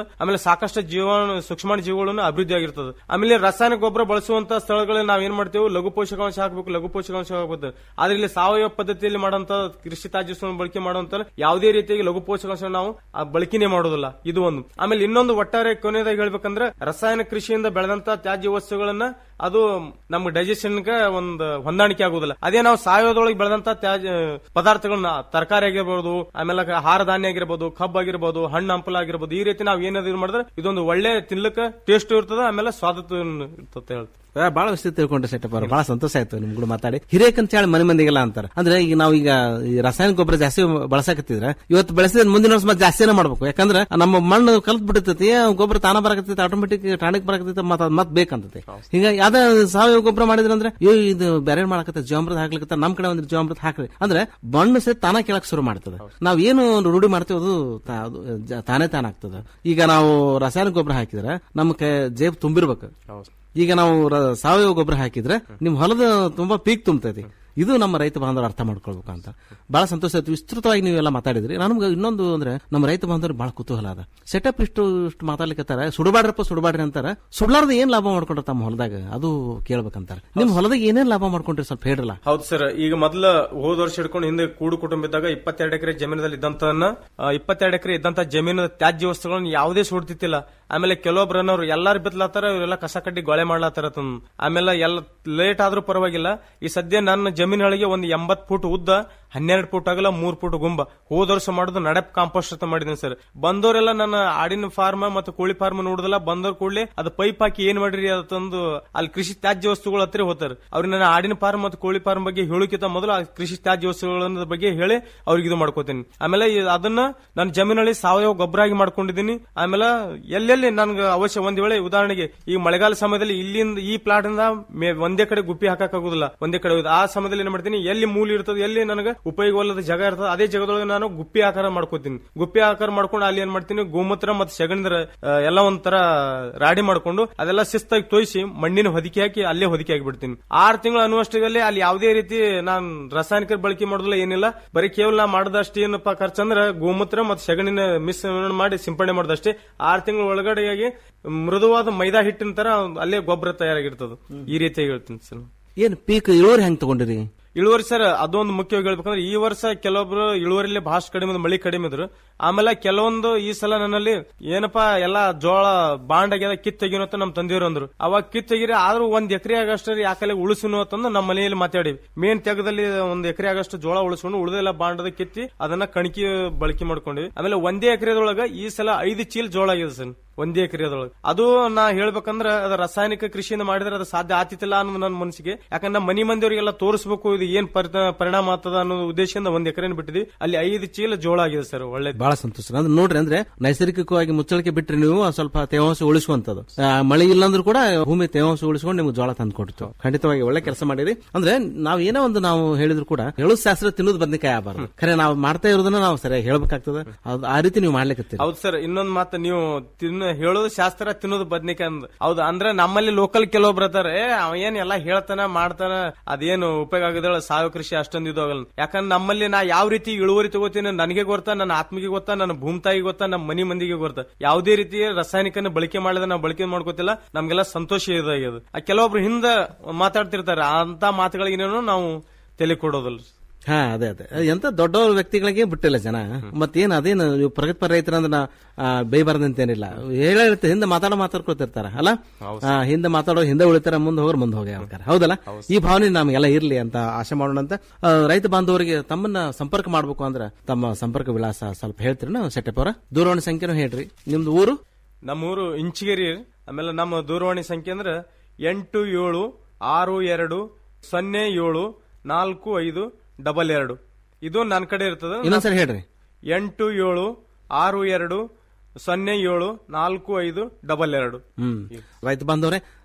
ಆಗಿರ್ತದೆ ಆಮೇಲೆ ಸಾಕಷ್ಟು ಜೀವಾಣು ಸೂಕ್ಷ್ಮಾಣು ಜೀವಿಗಳನ್ನು ಅಭಿವೃದ್ಧಿ ಆಗಿರ್ತದೆ ಆಮೇಲೆ ರಾಸಾಯನಿಕ ಗೊಬ್ಬರ ಬಳಸುವಂತ ಸ್ಥಳಗಳಲ್ಲಿ ನಾವ್ ಏನ್ ಮಾಡ್ತೇವೆ ಲಘು ಪೋಷಕಾಂಶ ಹಾಕಬೇಕು ಲಘು ಪೋಷಕಾಂಶ ಹಾಕಬೇಕು ಆದ್ರೆ ಇಲ್ಲಿ ಸಾವಯವ ಪದ್ಧತಿಯಲ್ಲಿ ಮಾಡುವಂತ ಕೃಷಿ ತ್ಯಾಜ್ಯವನ್ನು ಬಳಕೆ ಮಾಡುವಂತ ಯಾವುದೇ ರೀತಿಯಾಗಿ ಲಘು ಪೋಷಕಾಂಶ ನಾವು ಆ ಬಳಕೆನೇ ಮಾಡೋದಿಲ್ಲ ಇದು ಒಂದು ಆಮೇಲೆ ಇನ್ನೊಂದು ಒಟ್ಟಾರೆ ಕೊನೆಯದಾಗಿ ಹೇಳ್ಬೇಕಂದ್ರೆ ರಾಸಾಯನಿಕ ಕೃಷಿಯಿಂದ ಬೆಳೆದಂತ ತ್ಯಾಜ್ಯ ವಸ್ತುಗಳನ್ನ ಅದು ನಮ್ಮ ಡೈಜೆಷನ್ಗೆ ಒಂದು ಹೊಂದಾಣಿಕೆ ಆಗುದಿಲ್ಲ ಅದೇ ನಾವು ಸಾವಯವದೊಳಗೆ ಬೆಳೆದಂತ ತ್ಯಾಜ್ಯ ಪದಾರ್ಥಗಳನ್ನ ತರಕಾರಿ ಆಗಿರ್ಬೋದು ಆಮೇಲೆ ಆಹಾರ ಧಾನ್ಯ ಆಗಿರ್ಬೋದು ಕಬ್ಬು ಆಗಿರ್ಬೋದು ಹಣ್ಣು ಹಂಪಲ ಆಗಿರ್ಬೋದು ಈ ರೀತಿ ನಾವು ಏನಾದ್ರು ಮಾಡಿದ್ರೆ ಇದೊಂದು ಒಳ್ಳೆ ತಿನ್ಲಿಕ್ಕೆ ಟೇಸ್ಟ್ ಇರ್ತದೆ ಆಮೇಲೆ ಸ್ವಾದ ಇರ್ತದೆ ಹೇಳ್ತಾರೆ ಆ, ಬಹಳ ವಿಷಯ ತಿಳ್ಕೊಂಡ್ರೆ ಸೆಟಪ್ ಅವರು ಬಹಳ ಸಂತೋಷ ಆಯ್ತು ನಿಮ್ಗಳು ಮಾತಾಡಿ ಹಿರೇಕ್ ಅಂತ ಹೇಳಿ ಮನೆ ಮಂದಿಗೆಲ್ಲ ಅಂತಾರೆ ಅಂದ್ರೆ ಈಗ ನಾವು ಈಗ ಈ ರಾಸಾಯನಿಕ ಗೊಬ್ಬರ ಜಾಸ್ತಿ ಬಳಸಕತ್ತಿದ್ರೆ ಇವತ್ತು ಬೆಳೆಸಿದ ಮುಂದಿನ ವರ್ಷ ಮತ್ತೆ ಜಾಸ್ತಿನೇ ಮಾಡ್ಬೇಕು ಯಾಕಂದ್ರೆ ನಮ್ಮ ಮಣ್ಣು ಕಲ್ತ್ ಬಿಟ್ಟಿರ್ತೈತಿ ಆ ಗೊಬ್ಬರ ತಾನ ಬರಕತ್ತೈತಿ ಆಟೋಮೆಟಿಕ್ ಟಾಣಿಕ್ ಬರಕತ್ತೈತಿ ಮತ್ತೆ ಅದ್ ಮತ್ತೆ ಬೇಕಂತೈತಿ ಹಿಂಗ ಯಾವ್ದ ಸಾವಯವ ಗೊಬ್ಬರ ಮಾಡಿದ್ರೆ ಅಂದ್ರೆ ಅಯ್ಯೋ ಇದು ಬೇರೆ ಮಾಡಕತ್ತ ಜೀವಾಮೃತ ಹಾಕ್ಲಿಕ್ಕೆ ನಮ್ ಕಡೆ ಒಂದು ಜೀವಾಮೃತ ಹಾಕ್ರಿ ಅಂದ್ರೆ ಮಣ್ಣು ಸಹಿತ ತಾನ ಕೇಳಕ್ ಶುರು ಮಾಡ್ತದೆ ನಾವ್ ಏನು ರೂಢಿ ಮಾಡ್ತೇವೆ ಅದು ತಾ- ಅದು ಜ- ತಾನೇ ತಾನಾಗ್ತದೆ ಈಗ ನಾವು ರಾಸಾಯನಿಕ ಗೊಬ್ಬರ ಹಾಕಿದ್ರೆ ನಮ್ಮ ಕೈ ಜೇಬ್ ತುಂಬಿರ್ಬೇಕು ಈಗ ನಾವು ರ- ಸಾವಯವ ಗೊಬ್ಬರ ಹಾಕಿದ್ರೆ ನಿಮ್ ಹೊಲದ ತುಂಬಾ ಪೀಕ್ ತುಂಬತೈತಿ ಇದು ನಮ್ಮ ರೈತ ಬಾಂಧವರು ಅರ್ಥ ಮಾಡ್ಕೊಳ್ಬೇಕು ಅಂತ ಬಹಳ ಸಂತೋಷ ಆಯ್ತು ವಿಸ್ತೃತವಾಗಿ ನೀವೆಲ್ಲ ಮಾತಾಡಿದ್ರಿ ನಮ್ಗೆ ಇನ್ನೊಂದು ಅಂದ್ರೆ ನಮ್ಮ ರೈತ ಬಾಂಧವ್ರಿಗೆ ಬಹಳ ಕುತೂಹಲ ಅದ ಸೆಟಪ್ ಇಷ್ಟು ಇಷ್ಟು ಮಾತಾಡ್ಲಿಕ್ಕತ್ತಾರ ಸುಡಬಾಡ್ರಪ್ಪ ಸುಡಬಾಡ್ರಿ ಅಂತಾರ ಸುಡ್ಲಾರ್ದ ಏನ್ ಲಾಭ ಮಾಡ್ಕೊಂಡ್ರ ತಮ್ಮ ಹೊಲದಾಗ ಅದು ಕೇಳ್ಬೇಕಂತಾರ ನಿಮ್ ಹೊಲದಾಗ ಏನೇನ್ ಲಾಭ ಮಾಡ್ಕೊಂಡ್ರಿ ಸ್ವಲ್ಪ ಹೇಳ್ರಲ್ಲ ಹೌದು ಸರ್ ಈಗ ಮೊದಲ ಹೋದ ವರ್ಷ ಹಿಡ್ಕೊಂಡು ಹಿಂದೆ ಕೂಡು ಕುಟುಂಬ ಇದ್ದಾಗ ಇಪ್ಪತ್ತೆರಡು ಎಕರೆ ಜಮೀನದಲ್ಲಿ ಇದ್ದಂತನ್ನ ಇಪ್ಪತ್ತೆರಡು ಎಕರೆ ಇದ್ದಂತ ಜಮೀನು ತ್ಯಾಜ್ಯ ವಸ್ತುಗಳನ್ನ ಯಾವುದೇ ಸುಡ್ತಿತ್ತಿಲ್ಲ ಆಮೇಲೆ ಕೆಲವೊಬ್ರು ಅನ್ನೋರು ಎಲ್ಲಾರು ಬಿತ್ಲಾತಾರ ಇವರೆಲ್ಲ ಕಸ ಕಡ್ಡಿ ಗೊಳೆ ಮಾಡ್ಲಾತಾರ ತಮ್ಮ ಆಮೇಲೆ ಎಲ್ಲ ಲೇಟ್ ಆದ್ರೂ ಪರವಾಗಿಲ್ಲ ಈ ಸದ್ಯ ನನ್ನ ಜಮೀನುಗಳಿಗೆ ಒಂದು ಎಂಬತ್ ಫುಟ್ ಉದ್ದ ಹನ್ನೆರಡು ಫುಟ್ ಆಗಲ್ಲ ಮೂರ್ ಫುಟ್ ಗುಂಬ ಹೋದ ವರ್ಷ ಮಾಡೋದು ನಡಪ್ ಕಾಂಪೋಸ್ಟ್ ಅಂತ ಮಾಡಿದ್ದೀನಿ ಸರ್ ಬಂದವರೆಲ್ಲ ನನ್ನ ಆಡಿನ ಫಾರ್ಮ್ ಮತ್ತು ಕೋಳಿ ಫಾರ್ಮ್ ನೋಡುದಿಲ್ಲ ಬಂದವ್ರ ಕೂಡಲೇ ಅದು ಪೈಪ್ ಹಾಕಿ ಏನ್ ಮಾಡ್ರಿ ಅದು ತಂದು ಅಲ್ಲಿ ಕೃಷಿ ತ್ಯಾಜ್ಯ ವಸ್ತುಗಳ ಹತ್ರ ಹೋಗ್ತಾರೆ ಅವ್ರಿಗೆ ನನ್ನ ಆಡಿನ ಫಾರ್ಮ್ ಮತ್ತು ಕೋಳಿ ಫಾರ್ಮ್ ಬಗ್ಗೆ ಹೇಳೋಕ್ಕಿಂತ ಮೊದಲು ಆ ಕೃಷಿ ತ್ಯಾಜ್ಯ ವಸ್ತುಗಳ ಬಗ್ಗೆ ಹೇಳಿ ಅವ್ರಿಗೆ ಇದು ಮಾಡ್ಕೋತೀನಿ ಆಮೇಲೆ ಈ- ಅದನ್ನ ನನ್ನ ಜಮೀನಲ್ಲಿ ಸಾವಯವ ಗೊಬ್ಬರ ಆಗಿ ಮಾಡ್ಕೊಂಡಿದ್ದೀನಿ ಆಮೇಲೆ ಎಲ್ಲೆಲ್ಲಿ ನನ್ಗೆ ಅವಶ್ಯ ಒಂದ್ ವೇಳೆ ಉದಾಹರಣೆಗೆ ಈ ಮಳೆಗಾಲ ಸಮಯದಲ್ಲಿ ಇಲ್ಲಿಂದ ಈ ಪ್ಲಾಟ್ ಇಂದ ಮೇ- ಒಂದೇ ಕಡೆ ಗುಪ್ಪಿ ಹಾಕಕ್ಕಾಗುದಿಲ್ಲ ಒಂದೇ ಕಡೆ ಹೋಯ್ತು. ಆ ಸಮಯದಲ್ಲಿ ಏನ್ ಮಾಡ್ತೀನಿ ಎಲ್ಲಿ ಮೂಲಿ ಇರ್ತದೆ ಎಲ್ಲಿ ನನಗೆ ಉಪಯೋಗವಲ್ಲದ ಜಾಗ ಇರ್ತದೆ ಅದೇ ಜಾಗದೊಳಗೆ ನಾನು ಗುಪ್ಪಿ ಆಕಾರ ಮಾಡ್ಕೋತೀನಿ ಗುಪ್ಪಿ ಆಕಾರ ಮಾಡ್ಕೊಂಡು ಅಲ್ಲಿ ಏನ್ ಮಾಡ್ತೀನಿ ಗೋಮೂತ್ರ ಮತ್ತೆ ಸೆಗಣಿದ್ರ ಆ, ಎಲ್ಲ ಒಂಥರ ರಾಡಿ ಮಾಡ್ಕೊಂಡು ಅದೆಲ್ಲ ಶಿಸ್ತಾಗಿ ತೋಯಿಸಿ ಮಣ್ಣಿನ ಹೊದಿಕೆ ಹಾಕಿ ಅಲ್ಲೇ ಹೊದಿಕೆ ಆಗಿಬಿಡ್ತೀನಿ ಆರು ತಿಂಗಳು ಅನ್ನುವಷ್ಟಿಗೆ ಅಲ್ಲಿ ಯಾವುದೇ ರೀತಿ ನಾನು ರಾಸಾಯನಿಕ ಬಳಕೆ ಮಾಡೋದಿಲ್ಲ ಏನಿಲ್ಲ ಬರೀ ಕೇವಲ ನಾ ಮಾಡದಷ್ಟು ಏನಪ್ಪಾ ಖರ್ಚಂದ್ರ ಗೋಮೂತ್ರ ಮತ್ತು ಸೆಗಣಿನ ಮಿಶ್ರಣ ಮಾಡಿ ಸಿಂಪಡಣೆ ಮಾಡೋದಷ್ಟೇ ಆರು ತಿಂಗಳ ಒಳಗಡೆಯಾಗಿ ಮೃದುವಾದ ಮೈದಾ ಹಿಟ್ಟಿನ ತರ ಅಲ್ಲೇ ಗೊಬ್ಬರ ತಯಾರಾಗಿರ್ತದ ಈ ರೀತಿಯಾಗಿ ಹೇಳ್ತೀನಿ ಸರ್ ಏನ್ ಪೀಕ್ ಇಳುವರಿ ಹೆಂಗ್ ತಗೊಂಡಿರಿ ಇಳುವರಿ ಸರ್ ಅದೊಂದು ಮುಖ್ಯವಾಗಿ ಹೇಳ್ಬೇಕಂದ್ರೆ ಈ ವರ್ಷ ಕೆಲವೊಬ್ರು ಇಳುವರಿಲಿ ಬಹಳಷ್ಟು ಕಡಿಮೆ ಇದ್ರು, ಮಳಿ ಕಡಿಮೆ ಇದ್ರು ಆಮೇಲೆ ಕೆಲವೊಂದು ಈ ಸಲ ನನ್ನಲ್ಲಿ ಏನಪ್ಪಾ ಎಲ್ಲಾ ಜೋಳ ಬಾಂಡ್ ಆಗ್ಯದ ಕಿತ್ ತೆಗಿನೋ ಅಂತ ನಮ್ ತಂದೆಯವರು ಅಂದ್ರು ಅವಾಗ ಕಿತ್ ತೆಗಿರಿ ಆದ್ರೂ ಒಂದ್ ಎಕರೆ ಆಗಷ್ಟು ಯಾಕಲೆ ಉಳಿಸುನು ಅಂತಂದು ನಮ್ಮ ಮನೆಯಲ್ಲಿ ಮಾತಾಡಿ ಮೇನ್ ತೆಗದಲ್ಲಿ ಒಂದ್ ಎಕರೆ ಆಗಷ್ಟು ಜೋಳ ಉಳಿಸ್ಕೊಂಡು ಉಳಿದೆಲ್ಲ ಬಾಂಡದ ಕಿತ್ತಿ ಅದನ್ನ ಕಣಕಿ ಬಳಕೆ ಮಾಡ್ಕೊಂಡ್ವಿ ಆಮೇಲೆ ಒಂದೇ ಎಕರೆದೊಳಗ ಈ ಸಲ ಐದು ಚೀಲ ಜೋಳ ಆಗಿದೆ ಸರ್ ಒಂದೇ ಎಕರೆದೊಳಗೆ ಅದು ನಾ ಹೇಳ್ಬೇಕಂದ್ರ ಅದ ರಾಸಾಯನಿಕ ಕೃಷಿಯಿಂದ ಮಾಡಿದ್ರೆ ಅದು ಸಾಧ್ಯ ಆತಿತ್ತಿಲ್ಲ ಅನ್ನೋದು ನನ್ನ ಮನಸ್ಸಿಗೆ ಯಾಕಂದ್ರೆ ನಮ್ಮ ಮನಿ ಮಂದಿಯವರಿಗೆಲ್ಲ ತೋರಿಸಬೇಕು ಇದು ಏನ್ ಪರಿ- ಪರಿಣಾಮ ಆಗ್ತದ ಅನ್ನೋ ಉದ್ದೇಶದಿಂದ ಒಂದ್ ಎಕರೆ ಬಿಟ್ಟಿದ್ವಿ ಅಲ್ಲಿ ಐದು ಚೀಲ ಜೋಳ ಆಗಿದೆ ಸರ್ ಒಳ್ಳೆ ಬಹಳ ಸಂತೋಷ ಅಂದ್ರೆ ನೋಡ್ರಿ ಅಂದ್ರೆ ನೈಸರ್ಗಿಕವಾಗಿ ಮುಚ್ಚಳಿಕೆ ಬಿಟ್ರೆ ನೀವು ಒಂದ್ ಸ್ವಲ್ಪ ತೇವಾಂಶ ಉಳಿಸುವಂತದ್ದು ಆ, ಮಳೆ ಇಲ್ಲಾಂದ್ರೂ ಕೂಡ ಭೂಮಿ ತೇವಾಂಶ ಉಳಿಸ್ಕೊಂಡು ನಿಮ್ಗೆ ಜೋಳ ತಂದು ಕೊಡ್ತು ಖಂಡಿತವಾಗಿ ಒಳ್ಳೆ ಕೆಲಸ ಮಾಡಿರಿ ಅಂದ್ರೆ ನಾವ್ ಏನೋ ಒಂದು ನಾವು ಹೇಳಿದ್ರು ಕೂಡ ಹೇಳೋ ಶಾಸ್ತ್ರ ತಿನ್ನೋದು ಬದ್ನಿಕಾಯಿ ಆಗಬಾರ್ದು ಖರೆ ನಾವು ಮಾಡ್ತಾ ಇರೋದನ್ನ ನಾವು ಸರಿಯಾಗಿ ಹೇಳ್ಬೇಕಾಗ್ತದೆ ಅದು ಆ ರೀತಿ ನೀವು ಮಾಡ್ಲಿಕ್ಕೆ ಹೌದು ಸರ್ ಇನ್ನೊಂದ್ ಮಾತು ನೀವು ತಿನ್ನ ಹೇಳೋದು ಶಾಸ್ತ್ರ ತಿನ್ನೋದು ಬದ್ನಿಕಾಯಿ ಅಂದ್ ಹೌದು ಅಂದ್ರೆ ನಮ್ಮಲ್ಲಿ ಲೋಕಲ್ ಕೆಲವೊಬ್ರು ಇರ್ತಾರೆ ಏ ಅವ ಏನ್ ಎಲ್ಲಾ ಹೇಳ್ತಾನ ಮಾಡ್ತಾನ ಅದೇನು ಉಪಯೋಗ ಆಗದ ಸಾವಯವ ಕೃಷಿ ಅಷ್ಟೊಂದು ಇದು ಆಗಲ್ಲ ಯಾಕಂದ್ರೆ ನಮ್ಮಲ್ಲಿ ನಾ ಯಾವ ರೀತಿ ಇಳುವರಿ ತಗೋತೀನಿ ನನಗೆ ಗೊತ್ತಾ ನನ್ನ ಆತ್ಮಿಗೆ ಗೊತ್ತಾ ನನ್ನ ಭೂಮಿ ತಾಯಿಗೆ ಗೊತ್ತಾ ನಮ್ಮ ಮನಿ ಮಂದಿಗೆ ಗೊತ್ತಾ ಯಾವುದೇ ರೀತಿಯ ರಾಸಾಯನಿಕನ ಬಳಕೆ ಮಾಡಿದ್ರೆ ನಾವು ಬಳಕೆ ಮಾಡ್ಕೋತಿಲ್ಲ ನಮ್ಗೆಲ್ಲ ಸಂತೋಷ ಇದಾಗ್ಯದ ಆ ಕೆಲವೊಬ್ರು ಹಿಂದ ಮಾತಾಡ್ತಿರ್ತಾರೆ ಅಂತ ಮಾತುಗಳಿಗೇನು ನಾವು ತಲೆ ಕೊಡೋದಿಲ್ಲ ಹಾ ಅದೇ ಅದೇ ಎಂತ ದೊಡ್ಡವ್ರ ವ್ಯಕ್ತಿಗಳಿಗೆ ಬಿಟ್ಟಿಲ್ಲ ಜನ ಮತ್ತೇನ್ ಅದೇನು ನೀವು ಪ್ರಗತಿಪರ ರೈತರಂದ್ರ ಬೈಬಾರ್ದಂತೇನಿಲ್ಲ ಹೇಳಿರ್ತ ಹಿಂದೆ ಮಾತಾಡೋ ಮಾತಾಡ್ಕೊತಿರ್ತಾರ ಅಲ್ಲ ಆ, ಹಿಂದೆ ಮಾತಾಡೋ ಹಿಂದೆ ಉಳಿತಾರ ಮುಂದೆ ಹೋಗೋರು ಮುಂದೆ ಹೋಗಿ ಹೇಳ್ತಾರೆ ಹೌದಲ್ಲ ಈ ಭಾವನೆ ನಮಗೆಲ್ಲ ಇರ್ಲಿ ಅಂತ ಆಶೆ ಮಾಡೋಣ ಅಂತ ಆ, ರೈತ ಬಾಂಧವರಿಗೆ ತಮ್ಮನ್ನ ಸಂಪರ್ಕ ಮಾಡ್ಬೇಕು ಅಂದ್ರೆ ತಮ್ಮ ಸಂಪರ್ಕ ವಿಳಾಸ ಸ್ವಲ್ಪ ಹೇಳ್ತೀರಿ ನಾವು ಸೆಟಪ್ ಅವರ ದೂರವಾಣಿ ಸಂಖ್ಯೆನೂ ಹೇಳ್ರಿ ನಿಮ್ದು ಊರು ನಮ್ಮೂರು ಇಂಚಿಗೇರಿ ಆಮೇಲೆ ನಮ್ಮ ದೂರವಾಣಿ ಸಂಖ್ಯೆ ಅಂದ್ರೆ ಎಂಟು ಏಳು ಆರು ಎರಡು ಸೊನ್ನೆ ಏಳು ನಾಲ್ಕು ಐದು ಡಬಲ್ ಎರಡು ಇದು ನನ್ನ ಕಡೆ ಇರ್ತದೆ ಇನ್ನೊಂದ್ಸರಿ ಹೇಳ್ರಿ ಎಂಟು ಏಳು ಆರು ಎರಡು ಸೊನ್ನೆ ಏಳು ನಾಲ್ಕು ಐದು ಡಬಲ್ ಎರಡು ಹ್ಮ್ ರೈತ ಬಾಂಧವ್ರೆ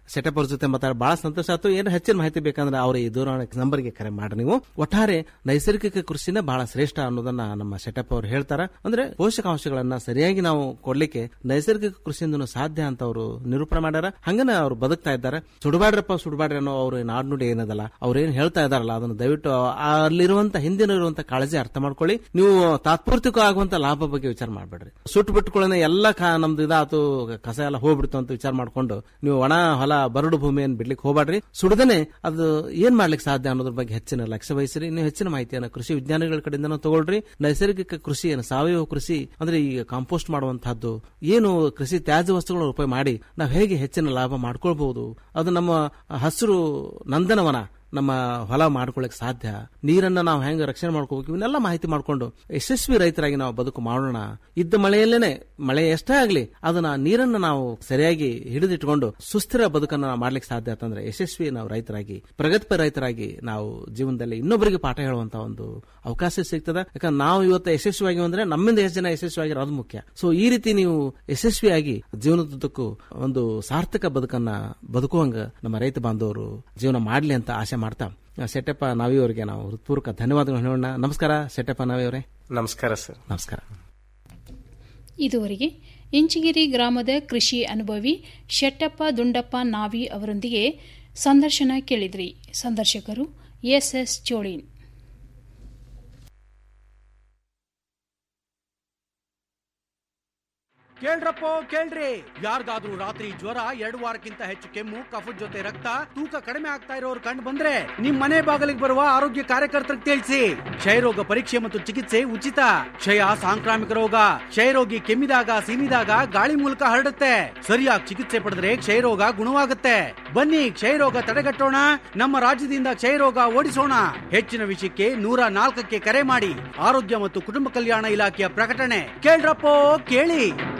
ಸೆಟಪ್ ಅವ್ರ ಜೊತೆ ಮಾತಾಡ ಬಹಳ ಸಂತೋಷ ಆಯ್ತು ಏನು ಹೆಚ್ಚಿನ ಮಾಹಿತಿ ಬೇಕಂದ್ರೆ ಅವ್ರ ಈ ದೂರವಾಣಿ ನಂಬರ್ಗೆ ಕರೆ ಮಾಡಿ ನೀವು ಒಟ್ಟಾರೆ ನೈಸರ್ಗಿಕ ಕೃಷಿನೇ ಬಹಳ ಶ್ರೇಷ್ಠ ಅನ್ನೋದನ್ನ ನಮ್ಮ ಸೆಟಪ್ ಅವ್ರು ಹೇಳ್ತಾರ ಅಂದ್ರೆ ಪೋಷಕಾಂಶಗಳನ್ನ ಸರಿಯಾಗಿ ನಾವು ಕೊಡ್ಲಿಕ್ಕೆ ನೈಸರ್ಗಿಕ ಕೃಷಿಯಿಂದ ಸಾಧ್ಯ ಅಂತ ಅವರು ನಿರೂಪಣೆ ಮಾಡ್ಯಾರ ಹಂಗನ ಅವ್ರು ಬದುಕ್ತಾ ಇದ್ದಾರೆ ಸುಡಬಾಡ್ರಪ್ಪ ಸುಡಬಾಡ್ರಿ ಅನ್ನೋ ಅವ್ರ ನಾಡ್ನುಡಿ ಏನದಲ್ಲ ಅವ್ರು ಏನ್ ಹೇಳ್ತಾ ಇದಾರಲ್ಲ ಅದನ್ನ ದಯವಿಟ್ಟು ಆ ಅಲ್ಲಿರುವಂತ ಹಿಂದಿನ ಇರುವಂತ ಕಾಳಜಿ ಅರ್ಥ ಮಾಡ್ಕೊಳ್ಳಿ ನೀವು ತಾತ್ಪೂರ್ತಿಕ ಆಗುವಂತ ಲಾಭ ಬಗ್ಗೆ ವಿಚಾರ ಮಾಡ್ಬೇಡ್ರಿ ಸುಟ್ಟು ಬಿಟ್ಕೊಳ್ಳೋಣ ಎಲ್ಲ ಕಾ- ನಮ್ದು ಇದಾತು ಕಸ ಎಲ್ಲ ಹೋಗ್ಬಿಡ್ತು ಅಂತ ವಿಚಾರ ಮಾಡ್ಕೊಂಡು ನೀವು ಒಣ ಹೊಲ ಬರಡು ಭೂಮಿಯನ್ನು ಬಿಡ್ಲಿಕ್ಕೆ ಹೋಗ್ಬೇಡ್ರಿ ಸುಡದೇನೆ ಅದು ಏನ್ ಮಾಡ್ಲಿಕ್ಕೆ ಸಾಧ್ಯ ಅನ್ನೋದ್ರ ಬಗ್ಗೆ ಹೆಚ್ಚಿನ ಲಕ್ಷ್ಯ ವಹಿಸಿರಿ ನೀವು ಹೆಚ್ಚಿನ ಮಾಹಿತಿಯನ್ನು ಕೃಷಿ ವಿಜ್ಞಾನಿಗಳ ಕಡೆಯಿಂದ ತಗೊಳ್ರಿ ನೈಸರ್ಗಿಕ ಕೃಷಿ ಏನು ಸಾವಯವ ಕೃಷಿ ಅಂದ್ರೆ ಈಗ ಕಾಂಪೋಸ್ಟ್ ಮಾಡುವಂತಹದ್ದು ಏನು ಕೃಷಿ ತ್ಯಾಜ್ಯ ವಸ್ತುಗಳನ್ನು ಉಪಯೋಗ ಮಾಡಿ ನಾವು ಹೇಗೆ ಹೆಚ್ಚಿನ ಲಾಭ ಮಾಡ್ಕೊಳ್ಬಹುದು ಅದು ನಮ್ಮ ಹಸಿರು ನಂದನವನ ನಮ್ಮ ಹೊಲ ಮಾಡ್ಕೊಳ್ಳಿಕ್ ಸಾಧ್ಯ ನೀರನ್ನ ನಾವು ಹೆಂಗ ರಕ್ಷಣೆ ಮಾಡ್ಕೋಬೇಕು ಇವನ್ನೆಲ್ಲ ಮಾಹಿತಿ ಮಾಡ್ಕೊಂಡು ಯಶಸ್ವಿ ರೈತರಾಗಿ ನಾವು ಬದುಕು ಮಾಡೋಣ ಇದ್ದ ಮಳೆಯಲ್ಲೇನೆ ಮಳೆ ಎಷ್ಟೇ ಆಗ್ಲಿ ಅದನ್ನ ನೀರನ್ನ ನಾವು ಸರಿಯಾಗಿ ಹಿಡಿದಿಟ್ಕೊಂಡು ಸುಸ್ಥಿರ ಬದುಕನ್ನ ನಾವು ಮಾಡ್ಲಿಕ್ಕೆ ಸಾಧ್ಯ ಅಂತಂದ್ರೆ ಯಶಸ್ವಿ ನಾವು ರೈತರಾಗಿ ಪ್ರಗತಿಪರ ರೈತರಾಗಿ ನಾವು ಜೀವನದಲ್ಲಿ ಇನ್ನೊಬ್ಬರಿಗೆ ಪಾಠ ಹೇಳುವಂತ ಒಂದು ಅವಕಾಶ ಸಿಗ್ತದೆ ಯಾಕಂದ್ರೆ ನಾವು ಇವತ್ತು ಯಶಸ್ವಿಯಾಗಿ ಅಂದ್ರೆ ನಮ್ಮಿಂದ ಎಷ್ಟು ಜನ ಯಶಸ್ವಿಯಾಗಿರೋ ಅದು ಮುಖ್ಯ ಸೊ ಈ ರೀತಿ ನೀವು ಯಶಸ್ವಿಯಾಗಿ ಜೀವನದುದ್ದಕ್ಕೂ ಒಂದು ಸಾರ್ಥಕ ಬದುಕನ್ನ ಬದುಕುವಂಗ ನಮ್ಮ ರೈತ ಬಾಂಧವರು ಜೀವನ ಮಾಡ್ಲಿ ಅಂತ ಆಶೆ ಮಾಡ್ತಾ ಸೆಟ್ಟಪ್ಪ ನಾವಿ ಅವರಿಗೆ ನಾವು ಹೃತ್ಪೂರ್ವಕ ಧನ್ಯವಾದಗಳು ಹೇಳೋಣ ನಮಸ್ಕಾರ ಸೆಟ್ಟಪ್ಪ ನಾವಿ ಅವರೇ ನಮಸ್ಕಾರ ಸರ್ ನಮಸ್ಕಾರ ಇದುವರೆಗೆ ಇಂಚಿಗಿರಿ ಗ್ರಾಮದ ಕೃಷಿ ಅನುಭವಿ ಶೆಟ್ಟಪ್ಪ ದುಂಡಪ್ಪ ನಾವಿ ಅವರೊಂದಿಗೆ ಸಂದರ್ಶನ ಕೇಳಿದ್ರಿ ಸಂದರ್ಶಕರು ಎಸ್ಎಸ್ ಚೋಳಿನ್ ಕೇಳ್ರಪ್ಪೋ ಕೇಳ್ರಿ ಯಾರಿಗಾದ್ರೂ ರಾತ್ರಿ ಜ್ವರ ಎರಡು ವಾರಕ್ಕಿಂತ ಹೆಚ್ಚು ಕೆಮ್ಮು ಕಫದ ಜೊತೆ ರಕ್ತ ತೂಕ ಕಡಿಮೆ ಆಗ್ತಾ ಇರೋರು ಕಂಡು ಬಂದ್ರೆ ನಿಮ್ ಮನೆ ಬಾಗಿಲಿಗೆ ಬರುವ ಆರೋಗ್ಯ ಕಾರ್ಯಕರ್ತರಿಗೆ ತಿಳಿಸಿ ಕ್ಷಯರೋಗ ಪರೀಕ್ಷೆ ಮತ್ತು ಚಿಕಿತ್ಸೆ ಉಚಿತ ಕ್ಷಯ ಸಾಂಕ್ರಾಮಿಕ ರೋಗ ಕ್ಷಯರೋಗಿ ಕೆಮ್ಮಿದಾಗ ಸೀನಿದಾಗ ಗಾಳಿ ಮೂಲಕ ಹರಡುತ್ತೆ ಸರಿಯಾಗಿ ಚಿಕಿತ್ಸೆ ಪಡೆದ್ರೆ ಕ್ಷಯರೋಗ ಗುಣವಾಗುತ್ತೆ ಬನ್ನಿ ಕ್ಷಯರೋಗ ತಡೆಗಟ್ಟೋಣ ನಮ್ಮ ರಾಜ್ಯದಿಂದ ಕ್ಷಯರೋಗ ಓಡಿಸೋಣ ಹೆಚ್ಚಿನ ವಿಷಯಕ್ಕೆ ನೂರ ನಾಲ್ಕಕ್ಕೆ ಕರೆ ಮಾಡಿ ಆರೋಗ್ಯ ಮತ್ತು ಕುಟುಂಬ ಕಲ್ಯಾಣ ಇಲಾಖೆಯ ಪ್ರಕಟಣೆ ಕೇಳ್ರಪ್ಪೋ ಕೇಳಿ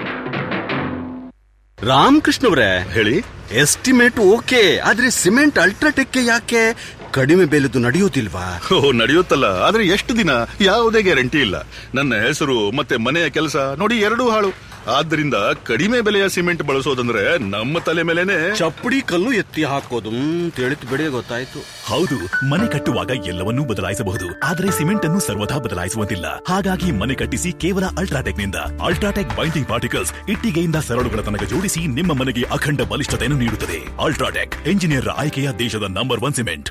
ರಾಮಕೃಷ್ಣ ಅವರೇ ಹೇಳಿ ಎಸ್ಟಿಮೇಟ್ ಓಕೆ ಆದ್ರೆ ಸಿಮೆಂಟ್ ಅಲ್ಟ್ರಾಟೆಕ್ ಯಾಕೆ ಕಡಿಮೆ ಬೆಲೆದು ನಡೆಯುವುದಿಲ್ವಾ ಓ ನಡೆಯುತ್ತಲ್ಲ ಆದ್ರೆ ಎಷ್ಟು ದಿನ ಯಾವುದೇ ಗ್ಯಾರಂಟಿ ಇಲ್ಲ ನನ್ನ ಹೆಸರು ಮತ್ತೆ ಮನೆಯ ಕೆಲಸ ನೋಡಿ ಎರಡೂ ಹಾಳು ಆದ್ದರಿಂದ ಕಡಿಮೆ ಬೆಲೆಯ ಸಿಮೆಂಟ್ ಬಳಸೋದಂದ್ರೆ ನಮ್ಮ ತಲೆ ಮೇಲೆನೆ ಚಪ್ಪಡಿ ಕಲ್ಲು ಎತ್ತಿ ಹಾಕೋದು ತಿಳಿತು ಬಿಡಿ ಗೊತ್ತಾಯ್ತು ಹೌದು ಮನೆ ಕಟ್ಟುವಾಗ ಎಲ್ಲವನ್ನೂ ಬದಲಾಯಿಸಬಹುದು ಆದರೆ ಸಿಮೆಂಟ್ ಅನ್ನು ಸರ್ವದಾ ಬದಲಾಯಿಸುವಂತಿಲ್ಲ ಹಾಗಾಗಿ ಮನೆ ಕಟ್ಟಿಸಿ ಕೇವಲ ಅಲ್ಟ್ರಾಟೆಕ್ ನಿಂದ ಅಲ್ಟ್ರಾಟೆಕ್ ಬೈಂಡಿಂಗ್ ಪಾರ್ಟಿಕಲ್ಸ್ ಇಟ್ಟಿಗೆಯಿಂದ ಸರಳುಗಳ ತನಕ ಜೋಡಿಸಿ ನಿಮ್ಮ ಮನೆಗೆ ಅಖಂಡ ಬಲಿಷ್ಠತೆಯನ್ನು ನೀಡುತ್ತದೆ ಅಲ್ಟ್ರಾಟೆಕ್ ಎಂಜಿನಿಯರ್ ಆಯ್ಕೆಯ ದೇಶದ ನಂಬರ್ ಒನ್ ಸಿಮೆಂಟ್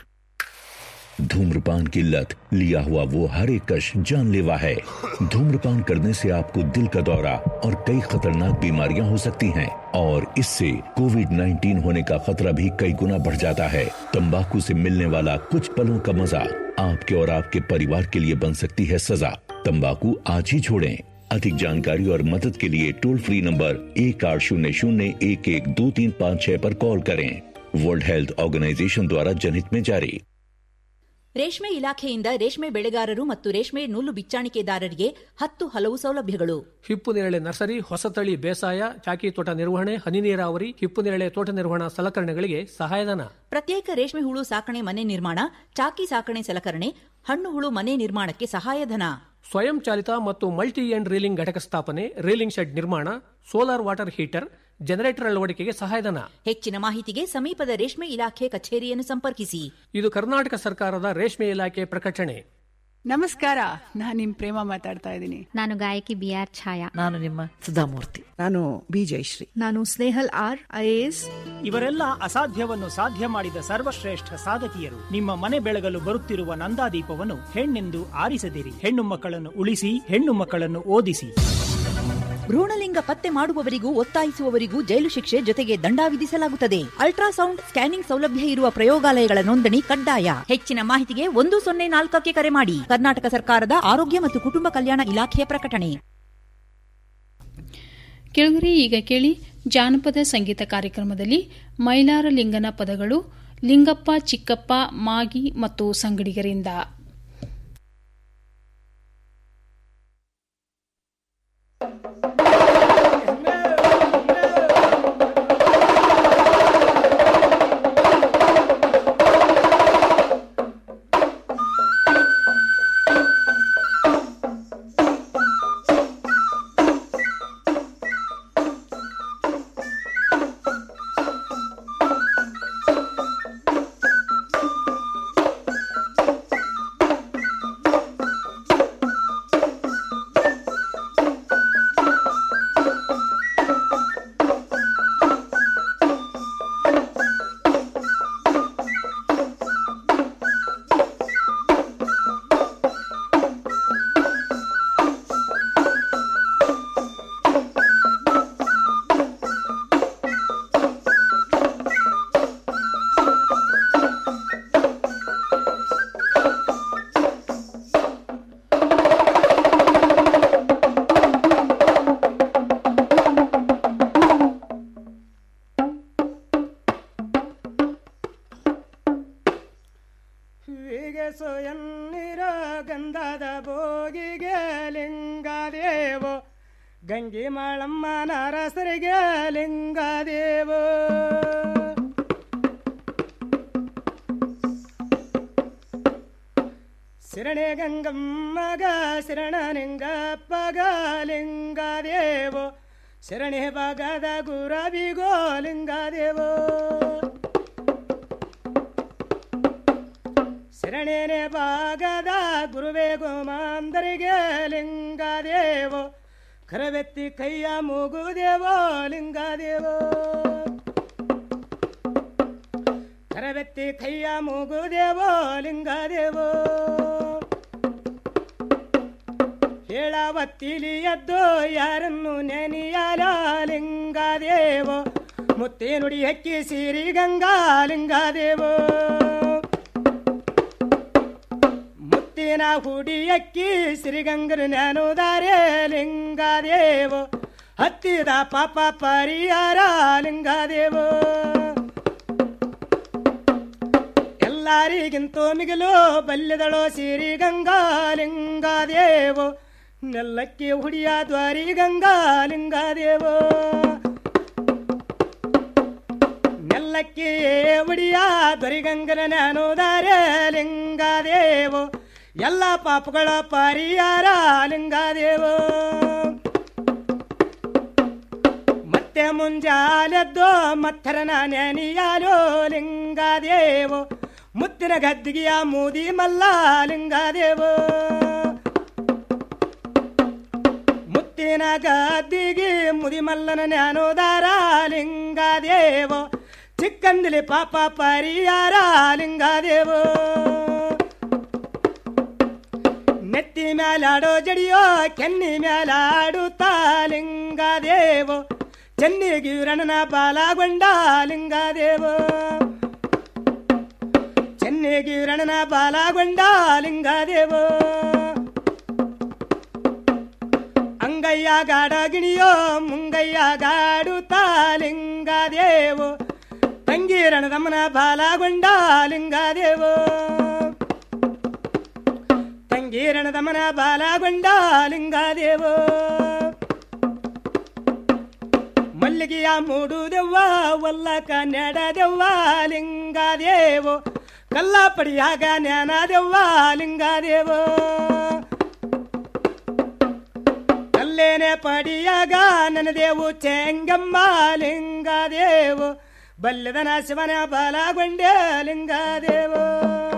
धूम्रपान की लत लिया हुआ वो हर एक कश जानलेवा है धूम्रपान करने से आपको दिल का दौरा और कई खतरनाक बीमारियां हो सकती हैं और इससे कोविड 19 होने का खतरा भी कई गुना बढ़ जाता है तंबाकू से मिलने वाला कुछ पलों का मजा आपके और आपके परिवार के लिए बन सकती है सजा तंबाकू आज ही छोड़ें अधिक जानकारी और मदद के लिए टोल फ्री नंबर एक आठ शून्य शून्य एक एक दो तीन पाँच छह पर कॉल करें वर्ल्ड हेल्थ ऑर्गेनाइजेशन द्वारा जनहित में जारी ರೇಷ್ಮೆ ಇಲಾಖೆಯಿಂದ ರೇಷ್ಮೆ ಬೆಳೆಗಾರರು ಮತ್ತು ರೇಷ್ಮೆ ನೂಲು ಬಿಚ್ಚಾಣಿಕೆದಾರರಿಗೆ ಹತ್ತು ಹಲವು ಸೌಲಭ್ಯಗಳು ಹಿಪ್ಪು ನೇರಳೆ ನರ್ಸರಿ ಹೊಸತಳಿ ಬೇಸಾಯ ಚಾಕಿ ತೋಟ ನಿರ್ವಹಣೆ ಹನಿ ನೀರಾವರಿ ಹಿಪ್ಪು ನೇರಳೆ ತೋಟ ನಿರ್ವಹಣಾ ಸಲಕರಣೆಗಳಿಗೆ ಸಹಾಯಧನ ಪ್ರತ್ಯೇಕ ರೇಷ್ಮೆ ಹುಳು ಸಾಕಣೆ ಮನೆ ನಿರ್ಮಾಣ ಚಾಕಿ ಸಾಕಣೆ ಸಲಕರಣೆ ಹಣ್ಣು ಹುಳು ಮನೆ ನಿರ್ಮಾಣಕ್ಕೆ ಸಹಾಯಧನ ಸ್ವಯಂ ಚಾಲಿತ ಮತ್ತು ಮಲ್ಟಿ ಎಂಡ್ ರೀಲಿಂಗ್ ಘಟಕ ಸ್ಥಾಪನೆ ರೀಲಿಂಗ್ ಶೆಡ್ ನಿರ್ಮಾಣ ಸೋಲಾರ್ ವಾಟರ್ ಹೀಟರ್ ಜನರೇಟರ್ ಅಳವಡಿಕೆಗೆ ಸಹಾಯಧನ ಹೆಚ್ಚಿನ ಮಾಹಿತಿಗೆ ಸಮೀಪದ ರೇಷ್ಮೆ ಇಲಾಖೆ ಕಚೇರಿಯನ್ನು ಸಂಪರ್ಕಿಸಿ ಇದು ಕರ್ನಾಟಕ ಸರ್ಕಾರದ ರೇಷ್ಮೆ ಇಲಾಖೆ ಪ್ರಕಟಣೆ ನಮಸ್ಕಾರ ನಾನು ನಿಮ್ ಪ್ರೇಮ ಮಾತಾಡ್ತಾ ಇದ್ದೀನಿ ನಾನು ಗಾಯಕಿ ಬಿ ಆರ್ ಛಾಯಾ ನಾನು ನಿಮ್ಮ ಸುಧಾಮೂರ್ತಿ ನಾನು ಬಿ ಜಯಶ್ರೀ ನಾನು ಸ್ನೇಹಲ್ ಆರ್ ಐಎಎಸ್ ಇವರೆಲ್ಲ ಅಸಾಧ್ಯವನ್ನು ಸಾಧ್ಯ ಮಾಡಿದ ಸರ್ವಶ್ರೇಷ್ಠ ಸಾಧಕಿಯರು ನಿಮ್ಮ ಮನೆ ಬೆಳಗಲು ಬರುತ್ತಿರುವ ನಂದಾದೀಪವನ್ನು ಹೆಣ್ಣೆಂದು ಆರಿಸದಿರಿ ಹೆಣ್ಣು ಮಕ್ಕಳನ್ನು ಉಳಿಸಿ ಹೆಣ್ಣು ಮಕ್ಕಳನ್ನು ಓದಿಸಿ ಭ್ರೂಣಲಿಂಗ ಪತ್ತೆ ಮಾಡುವವರಿಗೂ ಒತ್ತಾಯಿಸುವವರಿಗೂ ಜೈಲು ಶಿಕ್ಷೆ ಜೊತೆಗೆ ದಂಡ ವಿಧಿಸಲಾಗುತ್ತದೆ ಅಲ್ಟ್ರಾಸೌಂಡ್ ಸ್ಕ್ಯಾನಿಂಗ್ ಸೌಲಭ್ಯ ಇರುವ ಪ್ರಯೋಗಾಲಯಗಳ ನೋಂದಣಿ ಕಡ್ಡಾಯ ಹೆಚ್ಚಿನ ಮಾಹಿತಿಗೆ ಒಂದು ಸೊನ್ನೆ ನಾಲ್ಕಕ್ಕೆ ಕರೆ ಮಾಡಿ ಕರ್ನಾಟಕ ಸರ್ಕಾರದ ಆರೋಗ್ಯ ಮತ್ತು ಕುಟುಂಬ ಕಲ್ಯಾಣ ಇಲಾಖೆಯ ಪ್ರಕಟಣೆ ಕೆಳಗರೆ ಈಗ ಕೇಳಿ ಜಾನಪದ ಸಂಗೀತ ಕಾರ್ಯಕ್ರಮದಲ್ಲಿ ಮೈಲಾರ ಲಿಂಗನ ಪದಗಳು ಲಿಂಗಪ್ಪ ಚಿಕ್ಕಪ್ಪ ಮಾಗಿ ಮತ್ತು ಸಂಗಡಿಗರಿಂದ ಲಿಂಗದೇವೋ ಗಂಗೆ ಮಾಳಮ್ಮ ನಾರಸರಿಗೆ ಲಿಂಗದೇವೋ ಶಿರಣೆ ಗಂಗಮ್ಮಗ ಶರಣ ನಿಂಗಪ್ಪಗ ಲಿಂಗದೇವೋ ಶರಣೆ ಭಾಗದ ಗುರವಿಗೋ ಲಿಂಗದೇವೋ ಶರಣೆನೆ ಭಾಗದ ಗುರುವೇ ಗೋಮಾಂದರಿಗೆ ಲಿಂಗದೇವೋ ಕರವೆತ್ತಿ ಕೈಯ ಮೂಗುದೇವೋ ಲಿಂಗದೇವೋ ಕರವೆತ್ತಿ ಕೈಯ ಮೂಗುದೇವೋ ಲಿಂಗದೇವೋ ಹೇಳವತ್ತಿಲಿ ಎದ್ದು ಯಾರನ್ನು ನೆನೆಯಲ ಲಿಂಗದೇವೋ ಮುತ್ತೆ ನುಡಿ ಹೆಕ್ಕಿ ಸಿರಿ ಗಂಗಾ ಲಿಂಗದೇವೋ ಮುತ್ತಿನ ಹುಡಿ ಅಕ್ಕಿ ಶ್ರೀಗಂಗರ ಜ್ಞಾನೋದಾರೆ ಲಿಂಗದೇವೋ ಹತ್ತಿದ ಪಾಪ ಪರಿಹಾರ ಲಿಂಗದೇವೋ ಎಲ್ಲರಿಗಿಂತೂ ಮಿಗಿಲು ಬಲ್ಯದಳೋ ಸಿರಿ ಗಂಗಾ ಲಿಂಗದೇವೋ ನೆಲ್ಲಕ್ಕೆ ಹುಡಿಯ ದ್ವಾರಿ ಗಂಗಾ ಲಿಂಗದೇವೋ ನೆಲ್ಲಕ್ಕೆ ಹುಡಿಯ ದ್ವರಿ ಗಂಗನ ಜ್ಞಾನೋದಾರೆ ಲಿಂಗದೇವೋ ಎಲ್ಲ ಪಾಪಗಳ ಪರಿಹಾರ ಲಿಂಗದೇವೋ ಮತ್ತೆ ಮುಂಜಾಲೆದ್ದೋ ಮತ್ತರನ ನೆನೆಯಾಲೋ ಲಿಂಗದೇವೋ ಮುತ್ತಿನ ಗದ್ದಿಗೆಯ ಮೂದಿ ಮಲ್ಲ ಲಿಂಗದೇವೋ ಮುತ್ತಿನ ಗದ್ದಿಗೆ ಮುದಿ ಮಲ್ಲನ ಜ್ಞಾನೋದಾರ ಲಿಂಗದೇವೋ ಚಿಕ್ಕಂದಿಲಿ ಪಾಪ ಪರಿಹಾರ ಲಿಂಗದೇವೋ ನೆತ್ತಿ ಮ್ಯಾಲಾಡೋ ಜಡಿಯೋ ಕೆನ್ನಿ ಮ್ಯಾಲಾಡುತ್ತಾ ಲಿಂಗದೇವೋ ಚೆನ್ನಿಗಿ ರಣನ ಬಾಲಗೊಂಡ ಲಿಂಗದೇವೋ ಚೆನ್ನಿಗಿ ರಣನ ಬಾಲಗೊಂಡ ಲಿಂಗದೇವೋ ಅಂಗಯ್ಯ ಗಾಡಗಿಣಿಯೋ ಮುಂಗಯ್ಯ ಗಾಡುತ್ತಾ ಲಿಂಗದೇವೋ ತಂಗಿ ರಣದಮ್ಮನ ಬಾಲಗೊಂಡ ಲಿಂಗದೇವೋ ತಂಗೀರಣ ದಮನ ಬಾಲಗೊಂಡ ಲಿಂಗದೇವೋ ಮಲ್ಲಿಗೆಯ ಮೂಡುದೆವ್ವ ಒಲ್ಲಕ ನೆಡದೆವ್ವ ಲಿಂಗದೇವೋ ಕಲ್ಲ ಪಡಿಯಾಗ ಜ್ಞಾನದೆವ್ವ ಲಿಂಗದೇವೋ ಕಲ್ಲೇನೆ ಪಡಿಯಾಗ ನನ್ನ ದೇವು ಚೆಂಗಮ್ಮ ಲಿಂಗದೇವೋ ಬಲ್ಲದನ ಶಿವನ ಬಾಲಗೊಂಡೆ ಲಿಂಗದೇವೋ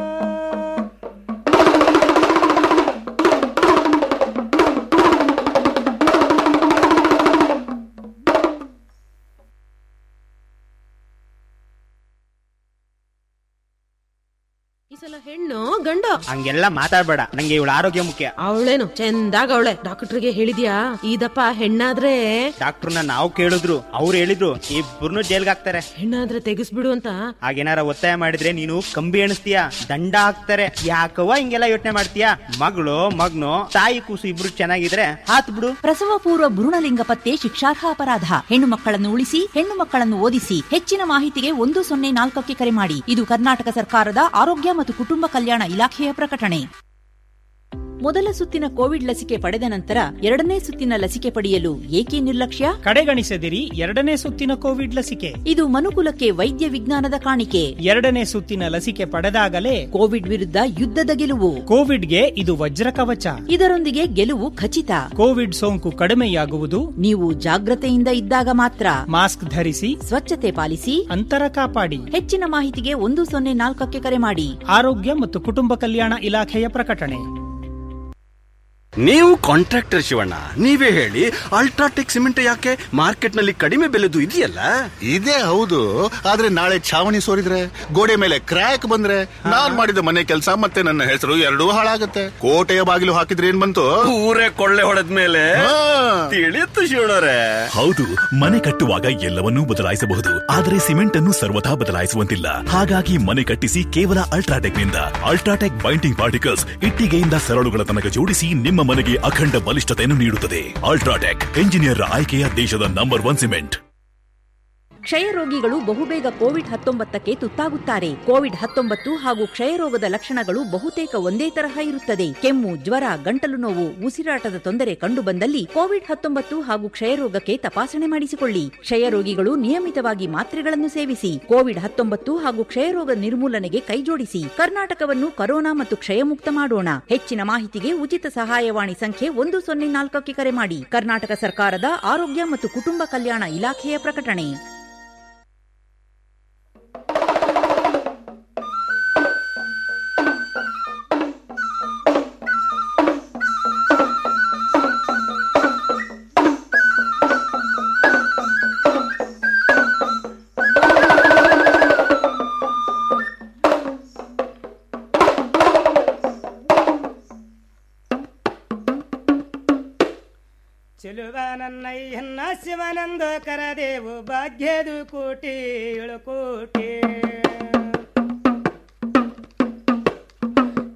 ಈ ಸಲ ಹೆಣ್ಣು ಗಂಡ ಹಂಗೆಲ್ಲ ಮಾತಾಡ್ಬೇಡ ನಂಗೆ ಇವಳ ಆರೋಗ್ಯ ಮುಖ್ಯ ಅವಳೇನು ಚಂದಾಗ ಅವಳೆ ಡಾಕ್ಟರ್ಗೆ ಹೇಳಿದ್ಯಾ ಇದಪ್ಪ ಹೆಣ್ಣಾದ್ರೆ ಡಾಕ್ಟರ್ನ ನಾವು ಕೇಳಿದ್ರು ಅವ್ರು ಹೇಳಿದ್ರು ಇಬ್ಬರನ್ನು ಜೈಲ್ಗೆ ಹಾಕ್ತಾರೆ ಹೆಣ್ಣಾದ್ರೆ ತೆಗಿಸ್ಬಿಡು ಅಂತ ಹಾಗೇನಾರ ಒತ್ತಾಯ ಮಾಡಿದ್ರೆ ನೀನು ಕಂಬಿ ಎಣಿಸ್ತೀಯ ದಂಡ ಹಾಕ್ತಾರೆ ಯಾಕವ್ವ ಹಿಂಗೆಲ್ಲ ಯೋಚನೆ ಮಾಡ್ತೀಯ ಮಗಳು ಮಗ್ನು ತಾಯಿ ಕೂಸು ಇಬ್ರು ಚೆನ್ನಾಗಿದ್ರೆ ಹಾತ್ ಬಿಡು ಪ್ರಸವ ಪೂರ್ವ ಭ್ರೂಣಲಿಂಗ ಪತ್ತೆ ಶಿಕ್ಷಾರ್ಹ ಅಪರಾಧ ಹೆಣ್ಣು ಮಕ್ಕಳನ್ನು ಉಳಿಸಿ ಹೆಣ್ಣು ಮಕ್ಕಳನ್ನು ಓದಿಸಿ ಹೆಚ್ಚಿನ ಮಾಹಿತಿಗೆ ಒಂದು ಸೊನ್ನೆ ನಾಲ್ಕಕ್ಕೆ ಕರೆ ಮಾಡಿ ಇದು ಕರ್ನಾಟಕ ಸರ್ಕಾರದ ಆರೋಗ್ಯ ಮತ್ತು ಕುಟುಂಬ ಕಲ್ಯಾಣ ಇಲಾಖೆಯ ಪ್ರಕಟಣೆ ಮೊದಲ ಸುತ್ತಿನ ಕೋವಿಡ್ ಲಸಿಕೆ ಪಡೆದ ನಂತರ ಎರಡನೇ ಸುತ್ತಿನ ಲಸಿಕೆ ಪಡೆಯಲು ಏಕೆ ನಿರ್ಲಕ್ಷ್ಯ ಕಡೆಗಣಿಸದಿರಿ ಎರಡನೇ ಸುತ್ತಿನ ಕೋವಿಡ್ ಲಸಿಕೆ ಇದು ಮನುಕುಲಕ್ಕೆ ವೈದ್ಯ ವಿಜ್ಞಾನದ ಕಾಣಿಕೆ ಎರಡನೇ ಸುತ್ತಿನ ಲಸಿಕೆ ಪಡೆದಾಗಲೇ ಕೋವಿಡ್ ವಿರುದ್ಧ ಯುದ್ಧದ ಗೆಲುವು ಕೋವಿಡ್ಗೆ ಇದು ವಜ್ರ ಕವಚ ಇದರೊಂದಿಗೆ ಗೆಲುವು ಖಚಿತ ಕೋವಿಡ್ ಸೋಂಕು ಕಡಿಮೆಯಾಗುವುದು ನೀವು ಜಾಗ್ರತೆಯಿಂದ ಇದ್ದಾಗ ಮಾತ್ರ ಮಾಸ್ಕ್ ಧರಿಸಿ ಸ್ವಚ್ಛತೆ ಪಾಲಿಸಿ ಅಂತರ ಕಾಪಾಡಿ ಹೆಚ್ಚಿನ ಮಾಹಿತಿಗೆ ಒಂದು ಸೊನ್ನೆ ನಾಲ್ಕಕ್ಕೆ ಕರೆ ಮಾಡಿ ಆರೋಗ್ಯ ಮತ್ತು ಕುಟುಂಬ ಕಲ್ಯಾಣ ಇಲಾಖೆಯ ಪ್ರಕಟಣೆ ನೀವು ಕಾಂಟ್ರಾಕ್ಟರ್ ಶಿವಣ್ಣ ನೀವೇ ಹೇಳಿ ಅಲ್ಟ್ರಾಟೆಕ್ ಸಿಮೆಂಟ್ ಯಾಕೆ ಮಾರ್ಕೆಟ್ ನಲ್ಲಿ ಕಡಿಮೆ ಬೆಲೆದು ಇದೆಯಲ್ಲ ಇದೇ ಹೌದು ಆದ್ರೆ ನಾಳೆ ಛಾವಣಿ ಸೋರಿದ್ರೆ ಗೋಡೆ ಮೇಲೆ ಕ್ರ್ಯಾಕ್ ಬಂದ್ರೆ ನಾನ್ ಮಾಡಿದ ಮನೆ ಕೆಲಸ ಮತ್ತೆ ನನ್ನ ಹೆಸರು ಎರಡೂ ಹಾಳಾಗತ್ತೆ ಕೋಟೆಯ ಬಾಗಿಲು ಹಾಕಿದ್ರೆ ಏನ್ ಬಂತು ಊರೇ ಕೊಳ್ಳೆ ಹೊಡೆದ ಮೇಲೆ ತಿಳಿಯುತ್ತು ಶಿವಣ್ಣರೇ ಹೌದು ಮನೆ ಕಟ್ಟುವಾಗ ಎಲ್ಲವನ್ನೂ ಬದಲಾಯಿಸಬಹುದು ಆದರೆ ಸಿಮೆಂಟ್ ಅನ್ನು ಸರ್ವಥಾ ಬದಲಾಯಿಸುವಂತಿಲ್ಲ ಹಾಗಾಗಿ ಮನೆ ಕಟ್ಟಿಸಿ ಕೇವಲ ಅಲ್ಟ್ರಾಟೆಕ್ ನಿಂದ ಅಲ್ಟ್ರಾಟೆಕ್ ಬೈಂಡಿಂಗ್ ಪಾರ್ಟಿಕಲ್ಸ್ ಇಟ್ಟಿಗೆಯಿಂದ ಸರಳುಗಳ ತನಕ ಜೋಡಿಸಿ ನಿಮ್ಮ ಮನೆಗೆ ಅಖಂಡ ಬಲಿಷ್ಠತೆಯನ್ನು ನೀಡುತ್ತದೆ ಅಲ್ಟ್ರಾಟೆಕ್ ಎಂಜಿನಿಯರ್ ಆಯ್ಕೆಯ ದೇಶದ ನಂಬರ್ ಒನ್ ಸಿಮೆಂಟ್ ಕ್ಷಯ ರೋಗಿಗಳು ಬಹುಬೇಗ ಕೋವಿಡ್ ಹತ್ತೊಂಬತ್ತಕ್ಕೆ ತುತ್ತಾಗುತ್ತಾರೆ ಕೋವಿಡ್ ಹತ್ತೊಂಬತ್ತು ಹಾಗೂ ಕ್ಷಯರೋಗದ ಲಕ್ಷಣಗಳು ಬಹುತೇಕ ಒಂದೇ ತರಹ ಇರುತ್ತದೆ ಕೆಮ್ಮು ಜ್ವರ ಗಂಟಲು ನೋವು ಉಸಿರಾಟದ ತೊಂದರೆ ಕಂಡುಬಂದಲ್ಲಿ ಕೋವಿಡ್ ಹತ್ತೊಂಬತ್ತು ಹಾಗೂ ಕ್ಷಯರೋಗಕ್ಕೆ ತಪಾಸಣೆ ಮಾಡಿಸಿಕೊಳ್ಳಿ ಕ್ಷಯ ರೋಗಿಗಳು ನಿಯಮಿತವಾಗಿ ಮಾತ್ರೆಗಳನ್ನು ಸೇವಿಸಿ ಕೋವಿಡ್ ಹತ್ತೊಂಬತ್ತು ಹಾಗೂ ಕ್ಷಯರೋಗ ನಿರ್ಮೂಲನೆಗೆ ಕೈಜೋಡಿಸಿ ಕರ್ನಾಟಕವನ್ನು ಕರೋನಾ ಮತ್ತು ಕ್ಷಯಮುಕ್ತ ಮಾಡೋಣ ಹೆಚ್ಚಿನ ಮಾಹಿತಿಗೆ ಉಚಿತ ಸಹಾಯವಾಣಿ ಸಂಖ್ಯೆ ಒಂದು ಸೊನ್ನೆ ನಾಲ್ಕಕ್ಕೆ ಕರೆ ಮಾಡಿ ಕರ್ನಾಟಕ ಸರ್ಕಾರದ ಆರೋಗ್ಯ ಮತ್ತು ಕುಟುಂಬ ಕಲ್ಯಾಣ ಇಲಾಖೆಯ ಪ್ರಕಟಣೆ ಚೆಲುವ ನನ್ನಯ್ಯನ್ನ ಶಿವನಂದು ಕರದೇವು ಭಾಗ್ಯದು ಕೋಟಿ ಏಳು ಕೋಟಿ